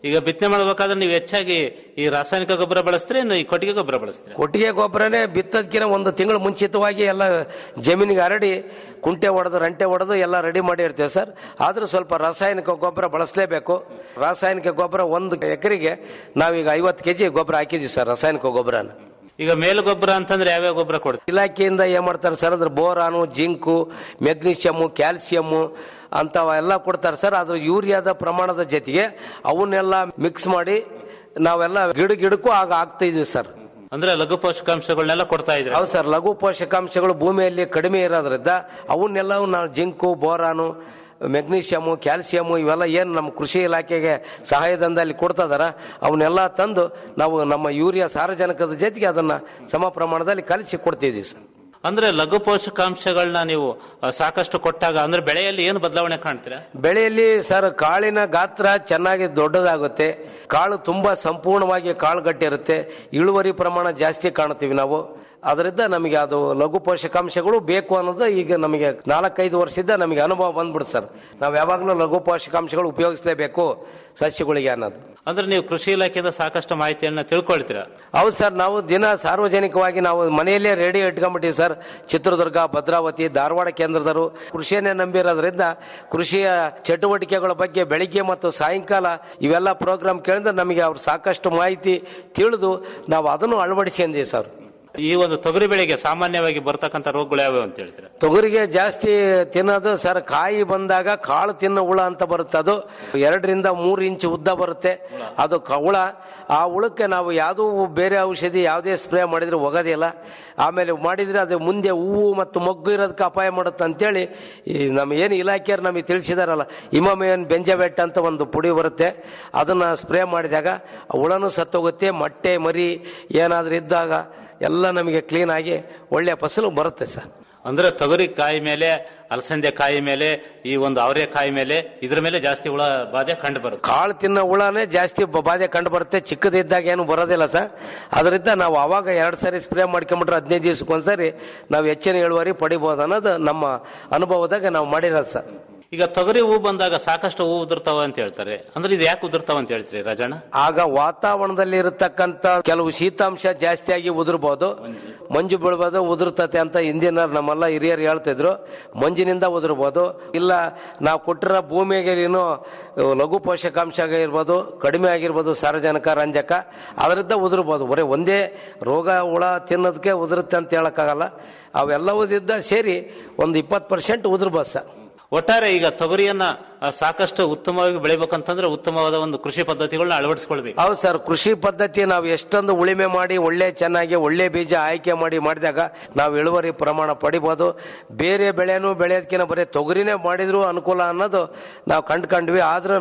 ಈಗ ಬಿತ್ತನೆ ಮಾಡಬೇಕಾದ್ರೆ ನೀವು ಹೆಚ್ಚಾಗಿ ಈ ರಾಸಾಯನಿಕ ಗೊಬ್ಬರ ಬಳಸ್ತೀರಾ ಇನ್ನು ಈ ಕೊಟ್ಟಿಗೆ ಗೊಬ್ಬರ ಬಳಸ್ತೀರಾ ಕೊಟ್ಟಿಗೆ ಗೊಬ್ಬರನೇ ಬಿತ್ತದಕ್ಕಿಂತ ಒಂದು ತಿಂಗಳು ಮುಂಚಿತವಾಗಿ ಎಲ್ಲ ಜಮೀನಿಗೆ ಹರಡಿ ಕುಂಟೆ ಹೊಡೆದು ರಂಟೆ ಹೊಡೆದು ಎಲ್ಲ ರೆಡಿ ಮಾಡಿ ಇರ್ತೇವೆ ಸರ್ ಆದ್ರೂ ಸ್ವಲ್ಪ ರಾಸಾಯನಿಕ ಗೊಬ್ಬರ ಬಳಸಲೇಬೇಕು ರಾಸಾಯನಿಕ ಗೊಬ್ಬರ ಒಂದು ಎಕರೆಗೆ ನಾವೀಗ ಐವತ್ತು ಕೆಜಿ ಗೊಬ್ಬರ ಹಾಕಿದ್ವಿ ಸರ್ ರಾಸಾಯನಿಕ ಗೊಬ್ಬರನ ಈಗ ಮೇಲು ಗೊಬ್ಬರ ಅಂತಂದ್ರೆ ಯಾವ್ಯಾವ ಗೊಬ್ಬರ ಕೊಡ್ತೀರಾ ಇಲಾಖೆಯಿಂದ ಏನ್ ಮಾಡ್ತಾರೆ ಸರ್ ಅಂದ್ರೆ ಬೋರಾನು ಜಿಂಕು ಮೆಗ್ನೀಷಿಯಮ್ಮು ಕ್ಯಾಲ್ಸಿಯಮ್ಮು ಅಂತವೆಲ್ಲ ಕೊಡ್ತಾರೆ ಸರ್ ಅದ್ರ ಯೂರಿಯಾದ ಪ್ರಮಾಣದ ಜೊತೆಗೆ ಅವನ್ನೆಲ್ಲ ಮಿಕ್ಸ್ ಮಾಡಿ ನಾವೆಲ್ಲ ಗಿಡ ಗಿಡಕ್ಕೂ ಆಗ ಆಗ್ತಾ ಇದೀವಿ ಸರ್ ಅಂದ್ರೆ ಲಘು ಪೋಷಕಾಂಶಗಳನ್ನೆಲ್ಲ ಕೊಡ್ತಾ ಇದ್ರೆ ಹೌದು ಸರ್ ಲಘು ಪೋಷಕಾಂಶಗಳು ಭೂಮಿಯಲ್ಲಿ ಕಡಿಮೆ ಇರೋದ್ರಿಂದ ಅವನ್ನೆಲ್ಲವೂ ನಾವು ಜಿಂಕು ಬೋರಾನು ಮೆಗ್ನೀಷಿಯಮು ಕ್ಯಾಲ್ಸಿಯಮು ಇವೆಲ್ಲ ಏನು ನಮ್ಮ ಕೃಷಿ ಇಲಾಖೆಗೆ ಸಹಾಯಧನದಲ್ಲಿ ಕೊಡ್ತದಾರ ಅವನ್ನೆಲ್ಲ ತಂದು ನಾವು ನಮ್ಮ ಯೂರಿಯಾ ಸಾರಜನಕದ ಜೊತೆಗೆ ಅದನ್ನ ಸಮ ಪ್ರಮಾಣದಲ್ಲಿ ಕಲಿಸಿ ಕೊಡ್ತಿದ್ದೀವಿ ಸರ್ ಅಂದ್ರೆ ಲಘು ಪೋಷಕಾಂಶಗಳನ್ನ ನೀವು ಆ, ಸಾಕಷ್ಟು ಕೊಟ್ಟಾಗ ಅಂದ್ರೆ ಬೆಳೆಯಲ್ಲಿ ಏನು ಬದಲಾವಣೆ ಕಾಣ್ತೀರಾ ಬೆಳೆಯಲ್ಲಿ ಸರ್ ಕಾಳಿನ ಗಾತ್ರ ಚೆನ್ನಾಗಿ ದೊಡ್ಡದಾಗುತ್ತೆ ಕಾಳು ತುಂಬಾ ಸಂಪೂರ್ಣವಾಗಿ ಕಾಳು ಗಟ್ಟಿರುತ್ತೆ ಇಳುವರಿ ಪ್ರಮಾಣ ಜಾಸ್ತಿ ಕಾಣ್ತೀವಿ ನಾವು ಅದರಿಂದ ನಮಗೆ ಅದು ಲಘು ಪೋಷಕಾಂಶಗಳು ಬೇಕು ಅನ್ನೋದು ಈಗ ನಮಗೆ ನಾಲ್ಕೈದು ವರ್ಷದಿಂದ ನಮಗೆ ಅನುಭವ ಬಂದ್ಬಿಡುತ್ತೆ ಸರ್ ನಾವು ಯಾವಾಗಲೂ ಲಘು ಪೋಷಕಾಂಶಗಳು ಉಪಯೋಗಿಸಲೇಬೇಕು ಸಸ್ಯಗಳಿಗೆ ಅನ್ನೋದು ಅಂದ್ರೆ ನೀವು ಕೃಷಿ ಇಲಾಖೆಯಿಂದ ಸಾಕಷ್ಟು ಮಾಹಿತಿಯನ್ನ ತಿಳ್ಕೊಳ್ತೀರಾ ಹೌದು ಸರ್ ನಾವು ದಿನ ಸಾರ್ವಜನಿಕವಾಗಿ ನಾವು ಮನೆಯಲ್ಲೇ ರೇಡಿಯೋ ಇಟ್ಕೊಂಡ್ಬಿಟ್ಟಿವಿ ಸರ್ ಚಿತ್ರದುರ್ಗ ಭದ್ರಾವತಿ ಧಾರವಾಡ ಕೇಂದ್ರದವರು ಕೃಷಿಯನ್ನೇ ನಂಬಿರೋದ್ರಿಂದ ಕೃಷಿಯ ಚಟುವಟಿಕೆಗಳ ಬಗ್ಗೆ ಬೆಳಿಗ್ಗೆ ಮತ್ತು ಸಾಯಂಕಾಲ ಇವೆಲ್ಲ ಪ್ರೋಗ್ರಾಮ್ ಕೇಳಿದ್ರೆ ನಮಗೆ ಅವ್ರು ಸಾಕಷ್ಟು ಮಾಹಿತಿ ತಿಳಿದು ನಾವು ಅದನ್ನು ಅಳವಡಿಸ್ಕೊಂಡಿದ್ದೀವಿ ಸರ್ ಈ ಒಂದು ತೊಗರಿ ಬೆಳೆಗೆ ಸಾಮಾನ್ಯವಾಗಿ ಬರ್ತಕ್ಕಂಥ ರೋಗಗಳು ಯಾವ್ಯಾವ ಅಂತ ಹೇಳ್ತೀರಾ ತೊಗರಿಗೆ ಜಾಸ್ತಿ ತಿನ್ನೋದು ಸರ್ ಕಾಯಿ ಬಂದಾಗ ಕಾಳು ತಿನ್ನೋ ಹುಳ ಅಂತ ಬರುತ್ತೆ ಅದು ಎರಡರಿಂದ ಮೂರು ಇಂಚು ಉದ್ದ ಬರುತ್ತೆ ಅದು ಕ- ಹುಳ ಆ ಹುಳಕ್ಕೆ ನಾವು ಯಾವುದೂ ಬೇರೆ ಔಷಧಿ ಯಾವುದೇ ಸ್ಪ್ರೇ ಮಾಡಿದ್ರೆ ಹೋಗೋದಿಲ್ಲ ಆಮೇಲೆ ಮಾಡಿದ್ರೆ ಅದು ಮುಂದೆ ಹೂವು ಮತ್ತು ಮೊಗ್ಗು ಇರೋದಕ್ಕೆ ಅಪಾಯ ಮಾಡುತ್ತೆ ಅಂತೇಳಿ ಈ ನಮ್ಮ ಏನು ಇಲಾಖೆಯವ್ರು ನಮಗೆ ತಿಳಿಸಿದಾರಲ್ಲ ಇಮಾಮಿಯನ್ ಬೆಂಜಬೆಟ್ ಅಂತ ಒಂದು ಪುಡಿ ಬರುತ್ತೆ ಅದನ್ನ ಸ್ಪ್ರೇ ಮಾಡಿದಾಗ ಆ ಹುಳನೂ ಸತ್ತೋಗುತ್ತೆ ಮೊಟ್ಟೆ ಮರಿ ಏನಾದ್ರೂ ಇದ್ದಾಗ ಎಲ್ಲ ನಮಗೆ ಕ್ಲೀನ್ ಆಗಿ ಒಳ್ಳೆಯ ಫಸಲು ಬರುತ್ತೆ ಸರ್ ಅಂದ್ರೆ ತೊಗರಿ ಕಾಯಿ ಮೇಲೆ ಅಲಸಂದೆ ಕಾಯಿ ಮೇಲೆ ಈ ಒಂದು ಅವರೆಕಾಯಿ ಮೇಲೆ ಇದ್ರ ಮೇಲೆ ಜಾಸ್ತಿ ಹುಳ ಬಾಧೆ ಕಂಡು ಬರುತ್ತೆ ಕಾಳು ತಿನ್ನೋ ಹುಳನೇ ಜಾಸ್ತಿ ಬ- ಬಾಧೆ ಕಂಡು ಬರುತ್ತೆ ಚಿಕ್ಕದಿದ್ದಾಗ ಏನು ಬರೋದಿಲ್ಲ ಸರ್ ಅದರಿಂದ ನಾವು ಅವಾಗ ಎರಡು ಸರಿ ಸ್ಪ್ರೇ ಮಾಡ್ಕೊಂಬಿಟ್ರೆ ಹದಿನೈದು ದಿವಸಕ್ಕೊಂದ್ಸರಿ ನಾವು ಹೆಚ್ಚಿನ ಇಳುವರಿ ಪಡಿಬೋದು ಅನ್ನೋದು ನಮ್ಮ ಅನುಭವದಾಗ ನಾವು ಮಾಡಿರೋದು ಸರ್ ಈಗ ತೊಗರಿ ಹೂ ಬಂದಾಗ ಸಾಕಷ್ಟು ಹೂ ಉದುರ್ತಾವ ಅಂತ ಹೇಳ್ತಾರೆ ಅಂದ್ರೆ ಇದು ಯಾಕೆ ಉದುರ್ತಾವ ಅಂತ ಹೇಳ್ತೀರಿ ರಾಜಣ್ಣ ಆಗ ವಾತಾವರಣದಲ್ಲಿ ಇರತಕ್ಕಂತ ಕೆಲವು ಶೀತಾಂಶ ಜಾಸ್ತಿಯಾಗಿ ಉದುರ್ಬೋದು ಮಂಜು ಬೀಳ್ಬೋದು ಉದುರ್ತತೆ ಅಂತ ಹಿಂದಿನ ನಮ್ಮೆಲ್ಲ ಹಿರಿಯರು ಹೇಳ್ತಿದ್ರು ಮಂಜಿನಿಂದ ಉದುರ್ಬೋದು ಇಲ್ಲ ನಾವು ಕೊಟ್ಟಿರೋ ಭೂಮಿಗೆ ಏನು ಲಘು ಪೋಷಕಾಂಶ ಇರ್ಬೋದು ಕಡಿಮೆ ಆಗಿರ್ಬೋದು ಸಾರಜನಕ ರಂಜಕ ಅದರಿಂದ ಉದುರ್ಬೋದು ಬರೀ ಒಂದೇ ರೋಗ ಹುಳ ತಿನ್ನೋದಕ್ಕೆ ಉದುರುತ್ತೆ ಅಂತ ಹೇಳಕ್ಕಾಗಲ್ಲ ಅವೆಲ್ಲವುದಿದ್ದ ಸೇರಿ ಒಂದು ಇಪ್ಪತ್ತು ಪರ್ಸೆಂಟ್ ಉದುರ್ಬೋದು ಸರ್ ಒಟ್ಟಾರೆ ಈಗ ತೊಗರಿಯನ್ನ ಆ, ಸಾಕಷ್ಟು ಉತ್ತಮವಾಗಿ ಬೆಳಿಬೇಕಂತಂದ್ರೆ ಉತ್ತಮವಾದ ಒಂದು ಕೃಷಿ ಪದ್ಧತಿಗಳನ್ನ ಅಳವಡಿಸ್ಕೊಳ್ಬೇಕು ಹೌದು ಸರ್ ಕೃಷಿ ಪದ್ಧತಿ ನಾವು ಎಷ್ಟೊಂದು ಉಳಿಮೆ ಮಾಡಿ ಒಳ್ಳೆ ಚೆನ್ನಾಗಿ ಒಳ್ಳೆ ಬೀಜ ಆಯ್ಕೆ ಮಾಡಿ ಮಾಡಿದಾಗ ನಾವು ಇಳುವರಿ ಪ್ರಮಾಣ ಪಡಿಬೋದು ಬೇರೆ ಬೆಳೆನೂ ಬೆಳೆಯೋದಕ್ಕಿಂತ ಬರೀ ತೊಗರಿನೇ ಮಾಡಿದ್ರು ಅನುಕೂಲ ಅನ್ನೋದು ನಾವು ಕಂಡ್ಕೊಂಡ್ವಿ ಆದ್ರೂ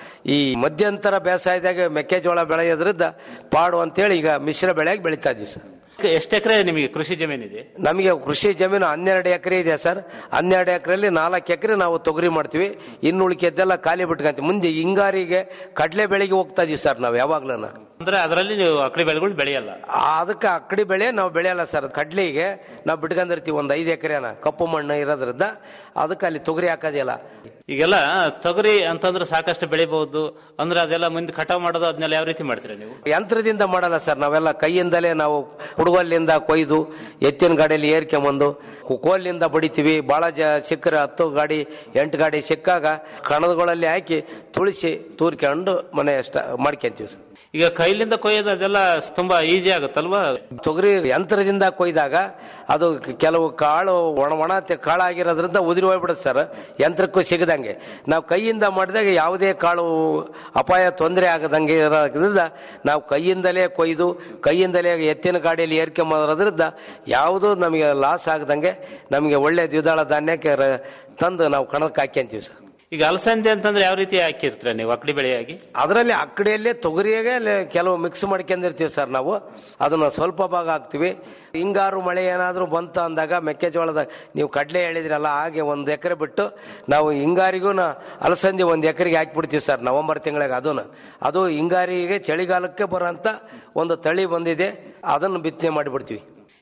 ಈ ಮಧ್ಯಂತರ ಬೇಸಾಯದಾಗ ಮೆಕ್ಕೆಜೋಳ ಬೆಳೆಯೋದ್ರಿಂದ ಪಾಡು ಅಂತೇಳಿ ಈಗ ಮಿಶ್ರ ಬೆಳೆಯಾಗಿ ಬೆಳೀತಾ ಇದ್ದೀವಿ ಸರ್ ಎಷ್ಟು ಎಕರೆ ನಿಮಗೆ ಕೃಷಿ ಜಮೀನಿದೆ ನಮಗೆ ಕೃಷಿ ಜಮೀನು ಹನ್ನೆರಡು ಎಕರೆ ಇದೆ ಸರ್ ಹನ್ನೆರಡು ಎಕರೆಯಲ್ಲಿ ನಾಲ್ಕು ಎಕರೆ ನಾವು ತೊಗರಿ ಮಾಡ್ತೀವಿ ಇನ್ನು ಉಳಿಕೆದ್ದೆಲ್ಲ ಖಾಲಿ ಬಿಟ್ಕೊಂತೀವಿ ಮುಂದೆ ಹಿಂಗಾರಿಗೆ ಕಡಲೆ ಬೆಳೆಗೆ ಹೋಗ್ತಾ ಇದೀವಿ ಸರ್ ನಾವು ಯಾವಾಗ್ಲೂ ಅಂದ್ರೆ ಅದರಲ್ಲಿ ನೀವು ಅಕಡಿ ಬೆಳೆಗಳು ಬೆಳೆಯಲ್ಲ ಅದಕ್ಕೆ ಅಕ್ಕಡಿ ಬೆಳೆ ನಾವು ಬೆಳೆಯಲ್ಲ ಸರ್ ಕಡ್ಲಿಗೆ ನಾವು ಬಿಟ್ಕೊಂಡಿರ್ತೀವಿ ಒಂದು ಐದು ಎಕರೆನ ಕಪ್ಪು ಮಣ್ಣು ಇರೋದ್ರಿಂದ ಅದಕ್ಕೆ ಅಲ್ಲಿ ತೊಗರಿ ಹಾಕೋದಿಲ್ಲ ಈಗೆಲ್ಲ ತೊಗರಿ ಅಂತಂದ್ರೆ ಸಾಕಷ್ಟು ಬೆಳಿಬಹುದು ಅಂದ್ರೆ ಅದೆಲ್ಲ ಮುಂದೆ ಕಟಾವ್ ಮಾಡೋದು ಅದನ್ನೆಲ್ಲ ಯಾವ ರೀತಿ ಮಾಡ್ತೀರಾ ನೀವು ಯಂತ್ರದಿಂದ ಮಾಡಲ್ಲ ಸರ್ ನಾವೆಲ್ಲ ಕೈಯಿಂದಲೇ ನಾವು ಹುಡುಗಲ್ಲಿಂದ ಕೊಯ್ದು ಎತ್ತಿನ ಗಾಡಿಯಲ್ಲಿ ಏರ್ಕೊಂಬಂದು ಕು- ಕೋಲಿನಿಂದ ಬಡಿತೀವಿ ಬಹಳ ಜ ಸಿಕ್ಕರೆ ಹತ್ತು ಗಾಡಿ ಎಂಟು ಗಾಡಿ ಸಿಕ್ಕಾಗ ಕಣದಗಳಲ್ಲಿ ಹಾಕಿ ತುಳಿಸಿ ತೂರ್ಕೊಂಡು ಮನೆ ಅಷ್ಟ ಮಾಡ್ಕೊಂತೀವಿ ಸರ್ ಈಗ ಕೈಲಿಂದ ಕೊಯ್ಯೋದು ಅದೆಲ್ಲ ತುಂಬಾ ಈಸಿ ಆಗುತ್ತಲ್ವಾ ತೊಗರಿ ಯಂತ್ರದಿಂದ ಕೊಯ್ದಾಗ ಅದು ಕೆಲವು ಕಾಳು ಒಣ ಒಣ ತೆ- ಕಾಳಾಗಿರೋದ್ರಿಂದ ಉದುರಿ ಹೋಗ್ಬಿಡುತ್ತೆ ಸರ್ ಯಂತ್ರಕ್ಕೂ ಸಿಗದಂಗೆ ನಾವು ಕೈಯಿಂದ ಮಾಡಿದಾಗ ಯಾವುದೇ ಕಾಳು ಅಪಾಯ ತೊಂದರೆ ಆಗದಂಗೆ ಇರೋದ್ರಿಂದ ನಾವು ಕೈಯಿಂದಲೇ ಕೊಯ್ದು ಕೈಯಿಂದಲೇ ಎತ್ತಿನ ಗಾಡಿಯಲ್ಲಿ ಏರ್ಕೊಂಬರೋದ್ರಿಂದ ಯಾವುದೂ ನಮಗೆ ಲಾಸ್ ಆಗದಂಗೆ ನಮಗೆ ಒಳ್ಳೆ ದ್ವಿದಳ ಧಾನ್ಯಕ್ಕೆ ರ- ತಂದು ನಾವು ಕಣಕ್ಕೆ ಹಾಕ್ಯಂತೀವಿ ಸರ್ ಈಗ ಅಲಸಂದೆ ಅಂತಂದ್ರೆ ಯಾವ ರೀತಿ ಹಾಕಿರ್ತೀರ ನೀವು ಅಕಡಿ ಬೆಳೆಯಾಗಿ ಅದರಲ್ಲಿ ಅಕ್ಕಡಿಯಲ್ಲೇ ತೊಗರಿಯಾಗೆ ಲೆ- ಕೆಲವು ಮಿಕ್ಸ್ ಮಾಡ್ಕೊಂಡಿರ್ತೀವಿ ಸರ್ ನಾವು ಅದನ್ನ ಸ್ವಲ್ಪ ಭಾಗ ಹಾಕ್ತಿವಿ ಹಿಂಗಾರು ಮಳೆ ಏನಾದರೂ ಬಂತು ಅಂದಾಗ ಮೆಕ್ಕೆಜೋಳದ ನೀವು ಕಡಲೆ ಹೇಳಿದ್ರಲ್ಲ ಹಾಗೆ ಒಂದು ಎಕರೆ ಬಿಟ್ಟು ನಾವು ಹಿಂಗಾರಿಗೂ ಅಲಸಂದಿ ಒಂದು ಎಕರೆಗೆ ಹಾಕ್ಬಿಡ್ತೀವಿ ಸರ್ ನವೆಂಬರ್ ತಿಂಗಳಿಗೆ ಅದನ್ನು ಅದು ಹಿಂಗಾರಿಗೆ ಚಳಿಗಾಲಕ್ಕೆ ಬರೋಂಥ ಒಂದು ತಳಿ ಬಂದಿದೆ ಅದನ್ನು ಬಿತ್ತನೆ ಮಾಡಿಬಿಡ್ತೀವಿ